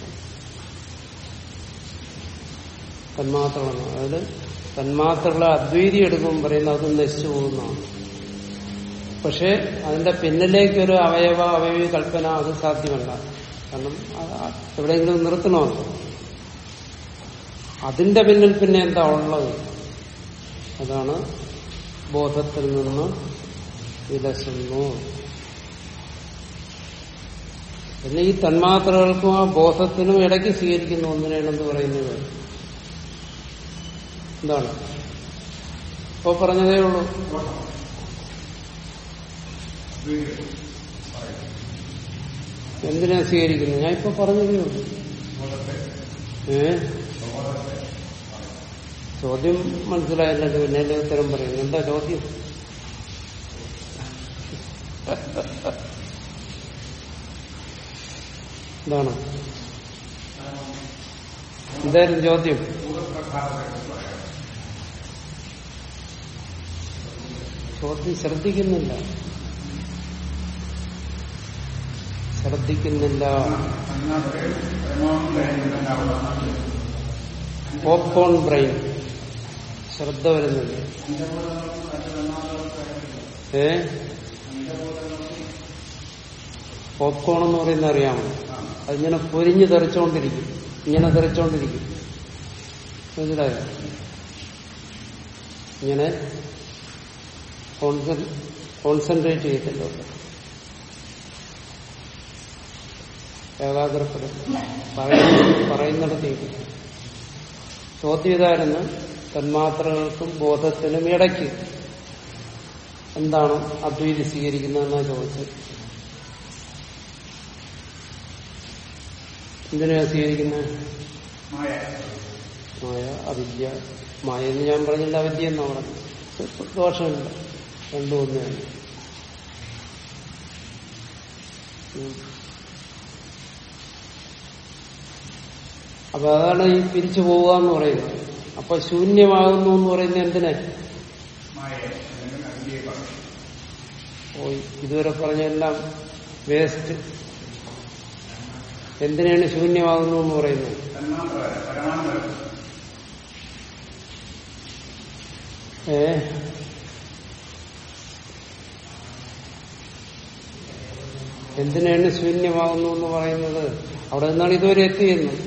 Speaker 2: തന്മാത്രകളാണ് അതായത് തന്മാത്രകളെ അദ്വൈതി എടുക്കുമ്പോൾ പറയുന്നത് അത് നശിച്ചു പോകുന്നതാണ് പക്ഷെ അതിന്റെ പിന്നിലേക്ക് ഒരു അവയവ അവയവി കൽപ്പന അത് സാധ്യമല്ല കാരണം അത് എവിടെയെങ്കിലും നിർത്തണമല്ലോ അതിന്റെ പിന്നിൽ പിന്നെ എന്താ ഉള്ളത് അതാണ് ബോധത്തിൽ നിന്ന് വിലസുന്നു പിന്നെ ഈ തന്മാത്രകൾക്കും ആ ബോധത്തിനും ഇടയ്ക്ക് സ്വീകരിക്കുന്ന ഒന്നിനാണെന്ന് പറയുന്നത് എന്താണ് ഇപ്പൊ പറഞ്ഞതേ ഉള്ളൂ എന്തിനാ സ്വീകരിക്കുന്നത് ഞാൻ ഇപ്പൊ പറഞ്ഞതേ ഉള്ളൂ ഏ ചോദ്യം മനസ്സിലായില്ലല്ലോ പിന്നെ എന്റെ ഉത്തരം പറയുന്നു എന്താ ചോദ്യം എന്താണ് എന്തായാലും ചോദ്യം ചോദ്യം ശ്രദ്ധിക്കുന്നില്ല ശ്രദ്ധിക്കുന്നില്ല
Speaker 1: എന്നാ പറയും പരമാവധി കഴിഞ്ഞിട്ടുണ്ടാവുക
Speaker 2: പോപ്കോൺ ബ്രെയിൻ ശ്രദ്ധ വരുന്നില്ല ഏ പോപ്കോൺ എന്ന് പറയുന്നത് അറിയാമോ അതിങ്ങനെ പൊരിഞ്ഞ് തെറിച്ചുകൊണ്ടിരിക്കും ഇങ്ങനെ തെറിച്ചുകൊണ്ടിരിക്കും മനസ്സിലായോ ഇങ്ങനെ കോൺസെൻട്രേറ്റ് ചെയ്തിട്ടുണ്ട് ഏകാഗ്രപ്പെടും പറയുന്ന പറയുന്നിടത്തേക്ക് ചോദ്യം ഇതായിരുന്നു തന്മാത്രകൾക്കും ബോധത്തിനും ഇടയ്ക്ക് എന്താണ് അദ്വൈതി സ്വീകരിക്കുന്നതെന്നാണ് ചോദിച്ചത് എന്തിനാ സ്വീകരിക്കുന്നത്
Speaker 1: മായ
Speaker 2: മായ അവിദ്യ മായ എന്ന് ഞാൻ പറഞ്ഞില്ല അവിദ്യ എന്നാ പറഞ്ഞു ദോഷമില്ല രണ്ടും ഒന്നാണ് അപ്പൊ അതാണ് ഈ പിരിച്ചു പോവുക എന്ന് പറയുന്നത് അപ്പൊ ശൂന്യമാകുന്നു എന്ന് പറയുന്നത് എന്തിനെ
Speaker 1: മായ അല്ലെങ്കിൽ അഗ്നിയെ പറഞ്ഞു
Speaker 2: പോയി ഇതുവരെ പറഞ്ഞെല്ലാം വേസ്റ്റ് എന്തിനാണ് ശൂന്യമാകുന്നു എന്ന് പറയുന്നത്
Speaker 1: തന്മാത്ര പരമാണു
Speaker 2: ഏ എന്തിനാണ് ശൂന്യമാകുന്നു എന്ന് പറയുന്നത് അവിടെ നിന്നാണ് ഇതുവരെ എത്തിയിരുന്നത്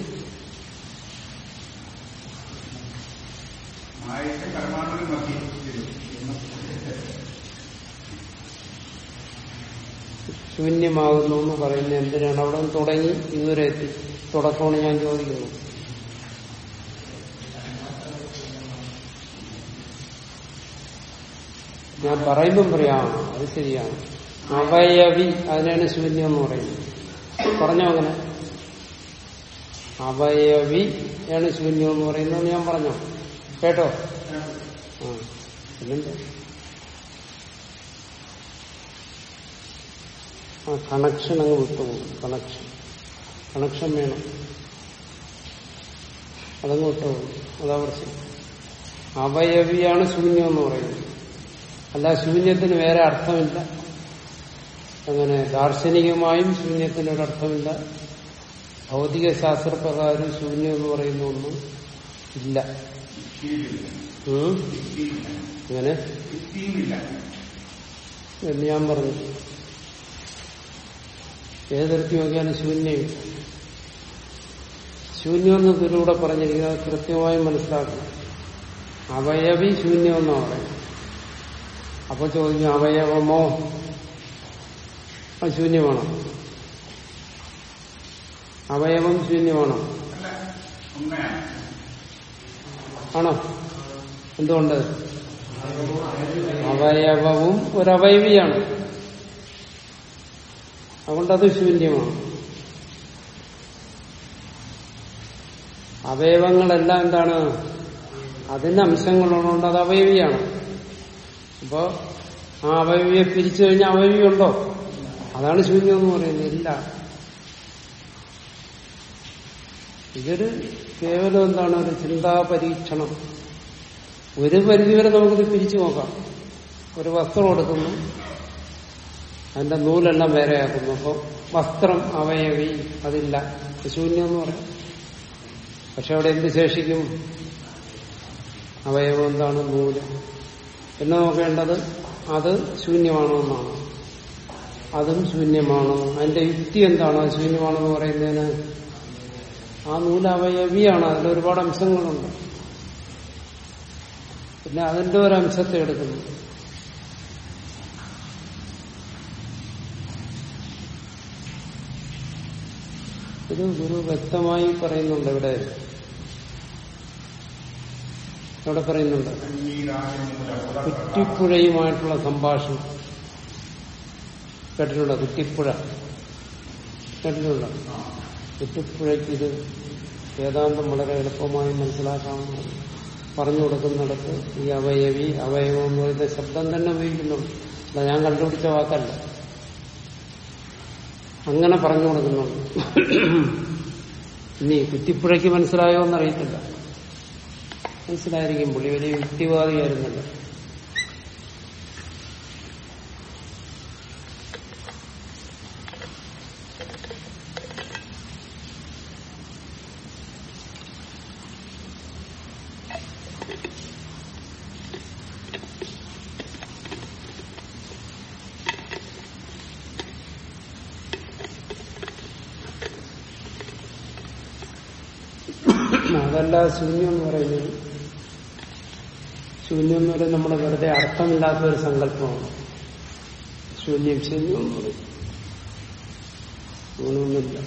Speaker 1: മായയ്ക്ക് പരമാണുവിന് മധ്യം
Speaker 2: ശൂന്യമാകുന്നു എന്ന് പറയുന്നത് എന്തിനാണ് അവിടെ നിന്ന് തുടങ്ങി ഇതുവരെ എത്തി തുടക്കമാണ് ഞാൻ ചോദിക്കുന്നത് ഞാൻ പറയുമ്പം പറയാം അത് ശരിയാണ് അവയവി അതിനാണ് ശൂന്യം എന്ന് പറയുന്നത് പറഞ്ഞോ അങ്ങനെ അവയവി ആണ് ശൂന്യം എന്ന് പറയുന്നത് ഞാൻ പറഞ്ഞോ കേട്ടോ ആ പിന്നെന്താ ആ കണക്ഷൻ അങ്ങ് വിട്ടുപോകും കണക്ഷൻ കണക്ഷൻ വേണം അതങ്ങ് വിട്ടുപോകും അതാ പ്രശ്നം അവയവിയാണ് ശൂന്യം എന്ന് പറയുന്നത് അല്ല ശൂന്യത്തിന് വേറെ അർത്ഥമില്ല അങ്ങനെ ദാർശനികമായും ശൂന്യത്തിന് ഒരർത്ഥമില്ല ഭൗതിക ശാസ്ത്രപ്രകാരം ശൂന്യം എന്ന് പറയുന്ന ഒന്നും ഇല്ല ഉം? അങ്ങനെ
Speaker 1: യുക്തിയുമില്ല
Speaker 2: എന്ന് ഞാൻ പറഞ്ഞു ഏതെടുത്ത് നോക്കിയാലും ശൂന്യമില്ല ശൂന്യം എന്ന് ഗുരുവിടെ പറഞ്ഞിരിക്കുന്നത് അത് കൃത്യമായി മനസ്സിലാക്കണം അവയവി ശൂന്യം എന്നാണ് പറയുന്നത് അപ്പൊ ചോദിക്കും അവയവമോ അത് ശൂന്യമാണോ അവയവം ശൂന്യമാണോ
Speaker 1: അല്ല ഉണ്മയാണ്
Speaker 2: ആണോ എന്തുകൊണ്ട് അവയവവും ഒരവയവിയാണ് അതുകൊണ്ട് അത് ശൂന്യമാണ് അവയവങ്ങളെല്ലാം എന്താണ് അതിന് അംശങ്ങളുള്ളതുകൊണ്ട് അത് അവയവിയാണ് അപ്പോ ആ അവയവിയെ പിരിച്ചു കഴിഞ്ഞാൽ അവയവി ഉണ്ടോ അതാണ് ശൂന്യം എന്ന് പറയുന്നത് ഇല്ല ഇതൊരു കേവലം എന്താണ് ഒരു ചിന്താ പരീക്ഷണം ഒരു പരിധിവരെ നമുക്കിത് പിരിച്ചു നോക്കാം ഒരു വസ്ത്രം എടുക്കുന്നു അതിന്റെ നൂലെല്ലാം വേറെയാക്കുന്നു അപ്പൊ വസ്ത്രം അവയവി അതില്ല അത് ശൂന്യം എന്ന് പറയാം പക്ഷെ അവിടെ എന്ത് ശേഷിക്കും അവയവം എന്താണ് നൂല് പിന്നെ നോക്കേണ്ടത് അത് ശൂന്യമാണോ എന്നാണ് അതും ശൂന്യമാണോ അതിന്റെ യുക്തി എന്താണ് അത് ശൂന്യമാണെന്ന് പറയുന്നതിന് ആ നൂല് അവയവിയാണ് അതിൽ ഒരുപാട് അംശങ്ങളുണ്ട് പിന്നെ അതിന്റെ ഒരു അംശത്തെ എടുക്കുന്നു ഇത് ഗുരു വ്യക്തമായി പറയുന്നുണ്ട് ഇവിടെ ഇവിടെ പറയുന്നുണ്ട് കുറ്റിപ്പുഴയുമായിട്ടുള്ള സംഭാഷണം കേട്ടിട്ടുണ്ടോ കുറ്റിപ്പുഴ കേട്ടിട്ടുണ്ടോ കുറ്റിപ്പുഴയ്ക്ക് ഇത് വേദാന്തം വളരെ എളുപ്പമായി മനസ്സിലാക്കാമെന്ന് പറഞ്ഞു കൊടുക്കുന്നിടത്ത് ഈ അവയവി അവയവം എന്ന് പറയുന്ന ശബ്ദം തന്നെ ഉപയോഗിക്കുന്നുണ്ട് അല്ല ഞാൻ കണ്ടുപിടിച്ച വാക്കല്ല അങ്ങനെ പറഞ്ഞു കൊടുക്കുന്നുണ്ട് ഇനി കുറ്റിപ്പുഴയ്ക്ക് മനസ്സിലായോ എന്നറിയത്തില്ല മനസ്സിലായിരിക്കും പുള്ളി വലിയ യുക്തിവാദിയായിരുന്നല്ലോ അതല്ല ശൂന്യം എന്ന് പറയുന്നത് ശൂന്യം എന്ന് പറയുന്നത് നമ്മുടെ വെറുതെ അർത്ഥമില്ലാത്ത ഒരു സങ്കല്പമാണ് ശൂന്യം ശൂന്യം എന്ന് പറയും അങ്ങനെയൊന്നുമില്ല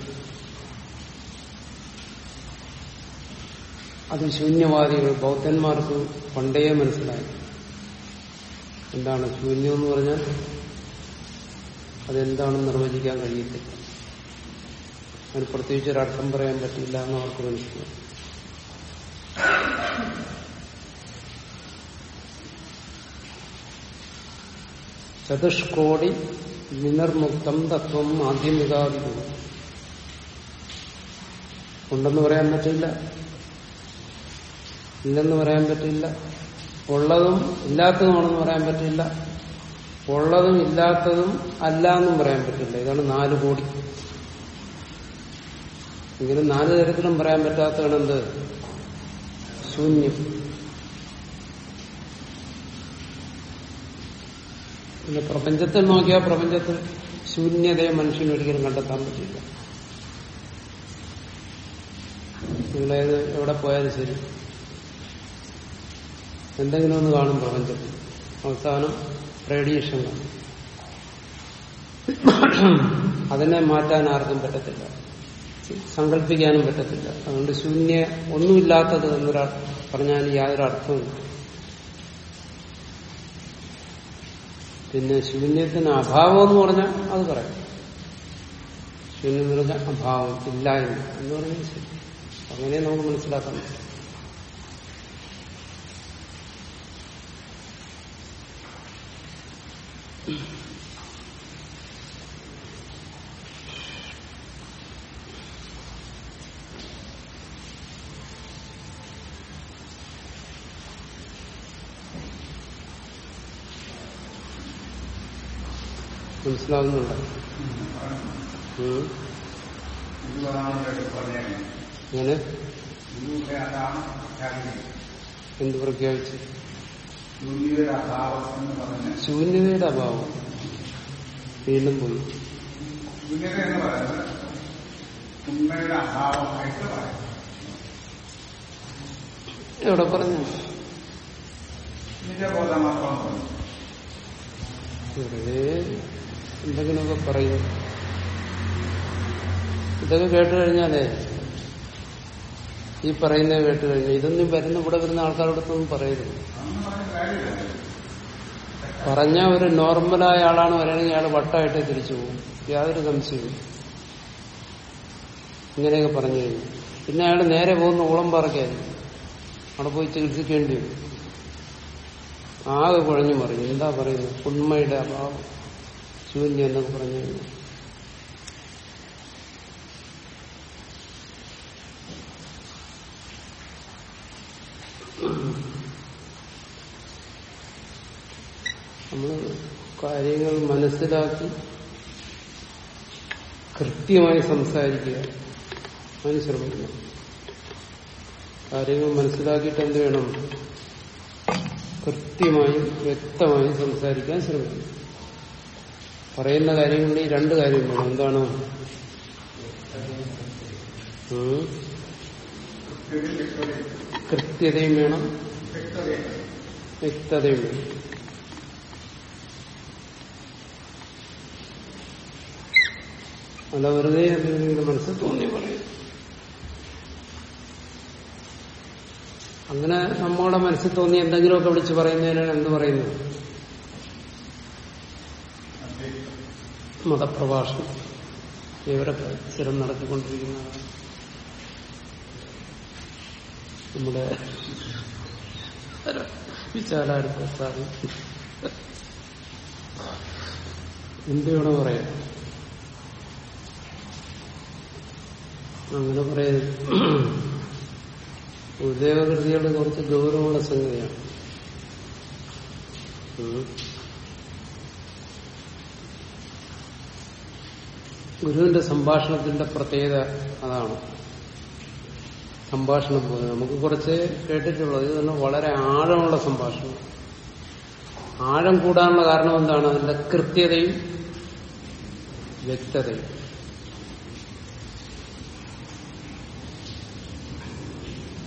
Speaker 2: അത് ശൂന്യവാദികൾ ബൗദ്ധന്മാർക്ക് പണ്ടേ മനസ്സിലായി എന്താണ് ശൂന്യം എന്ന് പറഞ്ഞാൽ അതെന്താണെന്ന് നിർവചിക്കാൻ കഴിയത്തില്ല അതിന് പ്രത്യേകിച്ച് ഒരു അർത്ഥം പറയാൻ പറ്റില്ല എന്ന് അവർക്ക് മനസ്സിലായി ചതുഷ്കോടി വിനിർമുക്തം തത്വം ആദ്യമികാവിധം ഉണ്ടെന്ന് പറയാൻ പറ്റില്ല ഇല്ലെന്ന് പറയാൻ പറ്റില്ല ഉള്ളതും ഇല്ലാത്തതുമാണെന്ന് പറയാൻ പറ്റില്ല ഉള്ളതും ഇല്ലാത്തതും അല്ല എന്നും പറയാൻ പറ്റില്ല ഇതാണ് നാല് കോടി എങ്കിലും നാല് തരത്തിലും പറയാൻ പറ്റാത്തതാണ് എന്ത് ശൂന്യം പിന്നെ പ്രപഞ്ചത്തിൽ നോക്കിയാൽ പ്രപഞ്ചത്തിൽ ശൂന്യതയെ മനുഷ്യന് ഒരിക്കലും കണ്ടെത്താൻ പറ്റില്ല നിങ്ങളേത് എവിടെ പോയാലും ശരി എന്തെങ്കിലും ഒന്ന് കാണും പ്രപഞ്ചത്തിൽ അവസാനം റേഡിയേഷൻ കാണും അതിനെ മാറ്റാൻ ആർക്കും പറ്റത്തില്ല സങ്കല്പിക്കാനും പറ്റത്തില്ല അതുകൊണ്ട് ശൂന്യ ഒന്നുമില്ലാത്തത് എന്നൊരാൾ പറഞ്ഞാൽ യാതൊരു അർത്ഥവുമില്ല പിന്നെ ശൂന്യത്തിന് അഭാവം എന്ന് പറഞ്ഞാൽ അത് പറയാം ശൂന്യം എന്ന് പറഞ്ഞാൽ അഭാവം ഇല്ലായ്മ എന്ന് പറഞ്ഞാൽ ശരി അങ്ങനെ നമുക്ക് മനസ്സിലാക്കാൻ പറ്റും മനസ്സിലാവുന്നുണ്ടോ ഉം.
Speaker 1: ഇത് പറയാനുള്ള പറഞ്ഞേനെ
Speaker 2: അങ്ങനെ
Speaker 1: ഇതിലൂടെ അതാണ് പ്രഖ്യാപിക്കുന്നത്
Speaker 2: എന്ത് പ്രഖ്യാപിച്ചു
Speaker 1: ശൂന്യതയുടെ അഭാവം എന്ന് പറഞ്ഞ്
Speaker 2: ശൂന്യതയുടെ അഭാവം വീണ്ടും പോയി
Speaker 1: ശൂന്യത എന്ന് പറയുന്നത് ഉണ്മയുടെ അഭാവമായിട്ട് പറയാം
Speaker 2: എവിടെ പറഞ്ഞു
Speaker 1: നിജബോധം മാത്രം പറഞ്ഞു
Speaker 2: വെറുതെ എന്തെങ്കിലുമൊക്കെ പറയും ഇതൊക്കെ കേട്ട് കഴിഞ്ഞാലേ ഈ പറയുന്നത് കേട്ട് കഴിഞ്ഞാൽ ഇതൊന്നും വരുന്ന ഇവിടെ വരുന്ന ആൾക്കാരോടൊന്നും പറയരുത്
Speaker 1: അതൊന്നും പറഞ്ഞ കാര്യമില്ല
Speaker 2: പറഞ്ഞ ഒരു നോർമലായ ആളാണ് വരണമെങ്കിൽ അയാൾ വട്ടമായിട്ട് തിരിച്ചു പോകും യാതൊരു സംശയവും ഇങ്ങനെയൊക്കെ പറഞ്ഞു കഴിഞ്ഞു പിന്നെ അയാൾ നേരെ പോകുന്ന ഉളമ്പാറയ്ക്കായിരിക്കും അവിടെ പോയി ചികിത്സിക്കേണ്ടി വരും ആകെ കുഴഞ്ഞു മറിയും എന്താ പറയുന്നത് ഉണ്മയുടെ അഭാവം ശൂന്യം എന്നൊക്കെ പറഞ്ഞു കഴിഞ്ഞു നമ്മൾ കാര്യങ്ങൾ മനസ്സിലാക്കി കൃത്യമായി സംസാരിക്കുക അതിന് ശ്രമിക്കണം കാര്യങ്ങൾ മനസ്സിലാക്കിയിട്ട് എന്ത് വേണം കൃത്യമായും വ്യക്തമായും സംസാരിക്കാൻ ശ്രമിക്കണം പറയുന്ന കാര്യങ്ങളിൽ ഈ രണ്ട് കാര്യം വേണം എന്താണ് ഉം?
Speaker 1: കൃത്യതയും വ്യക്തതയും
Speaker 2: കൃത്യതയും വേണം
Speaker 1: വ്യക്തതയും
Speaker 2: വ്യക്തതയും വേണം അല്ല വെറുതെ എന്തെങ്കിലും മനസ്സിൽ തോന്നി പറയും അങ്ങനെ നമ്മുടെ മനസ്സിൽ തോന്നി എന്തെങ്കിലുമൊക്കെ വിളിച്ച് പറയുന്നതിനാണ് എന്ത് പറയുന്നത് മതപ്രഭാഷണം ഇവരൊക്കെ സ്ഥിരം നടത്തിക്കൊണ്ടിരിക്കുന്നതാണ് നമ്മുടെ വിശാലാടുത്ത സാറ് എന്ത് വേണം പറയാം അങ്ങനെ പറയരുത് ഉദയകൃതികൾ കുറച്ച് ഗൗരവമുള്ള സംഗതിയാണ് ഉം. ഗുരുവിന്റെ സംഭാഷണത്തിന്റെ പ്രത്യേകത അതാണ് സംഭാഷണം പോലെ നമുക്ക് കുറച്ച് കേട്ടിട്ടുള്ളത് ഇത് തന്നെ വളരെ ആഴമുള്ള സംഭാഷണം ആഴം കൂടാനുള്ള കാരണം എന്താണ് അതിന്റെ കൃത്യതയും വ്യക്തതയും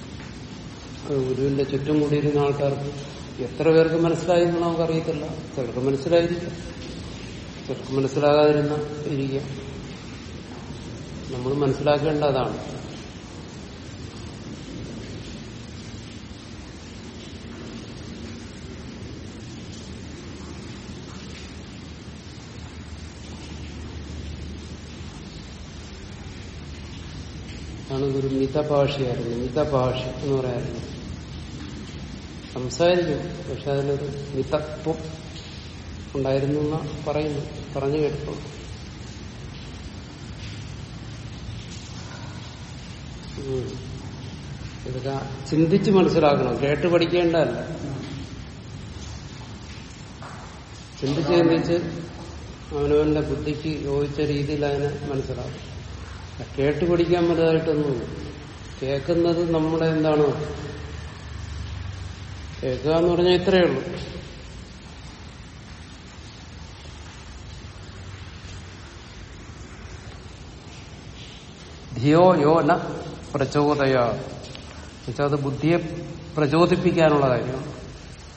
Speaker 2: ഗുരുവിന്റെ ചുറ്റും കൂടിയിരുന്ന ആൾക്കാർക്ക് എത്ര പേർക്ക് മനസ്സിലായി എന്ന് നമുക്കറിയത്തില്ല ചിലർക്ക് മനസ്സിലായിരിക്കും ചിലർക്ക് മനസ്സിലാകാതിരുന്ന ഇരിക്കാം നമ്മൾ മനസ്സിലാക്കേണ്ട അതാണ് ആണ് ഒരു മിതഭാഷയായിരുന്നു മിതഭാഷ എന്ന് പറയാറുണ്ട് സംസാരിക്കും പക്ഷെ അതിലൊരു മിതത്വം ഉണ്ടായിരുന്നു എന്ന് പറയുന്നു പറഞ്ഞു കേട്ടു ഇതൊക്കെ ചിന്തിച്ച് മനസ്സിലാക്കണം കേട്ട് പഠിക്കേണ്ടതല്ല ചിന്തിച്ച് ചിന്തിച്ച് അവനവന്റെ ബുദ്ധിക്ക് യോജിച്ച രീതിയിൽ അതിനെ മനസ്സിലാക്കും കേട്ട് പഠിക്കാൻ വലുതായിട്ടൊന്നുമില്ല കേൾക്കുന്നത് നമ്മുടെ എന്താണ് കേൾക്കുക എന്ന് പറഞ്ഞാൽ ഇത്രയേ ഉള്ളൂ ധിയോ യോ ന പ്രചോദയ എന്നുവെച്ചാൽ അത് ബുദ്ധിയെ പ്രചോദിപ്പിക്കാനുള്ള കാര്യമാണ്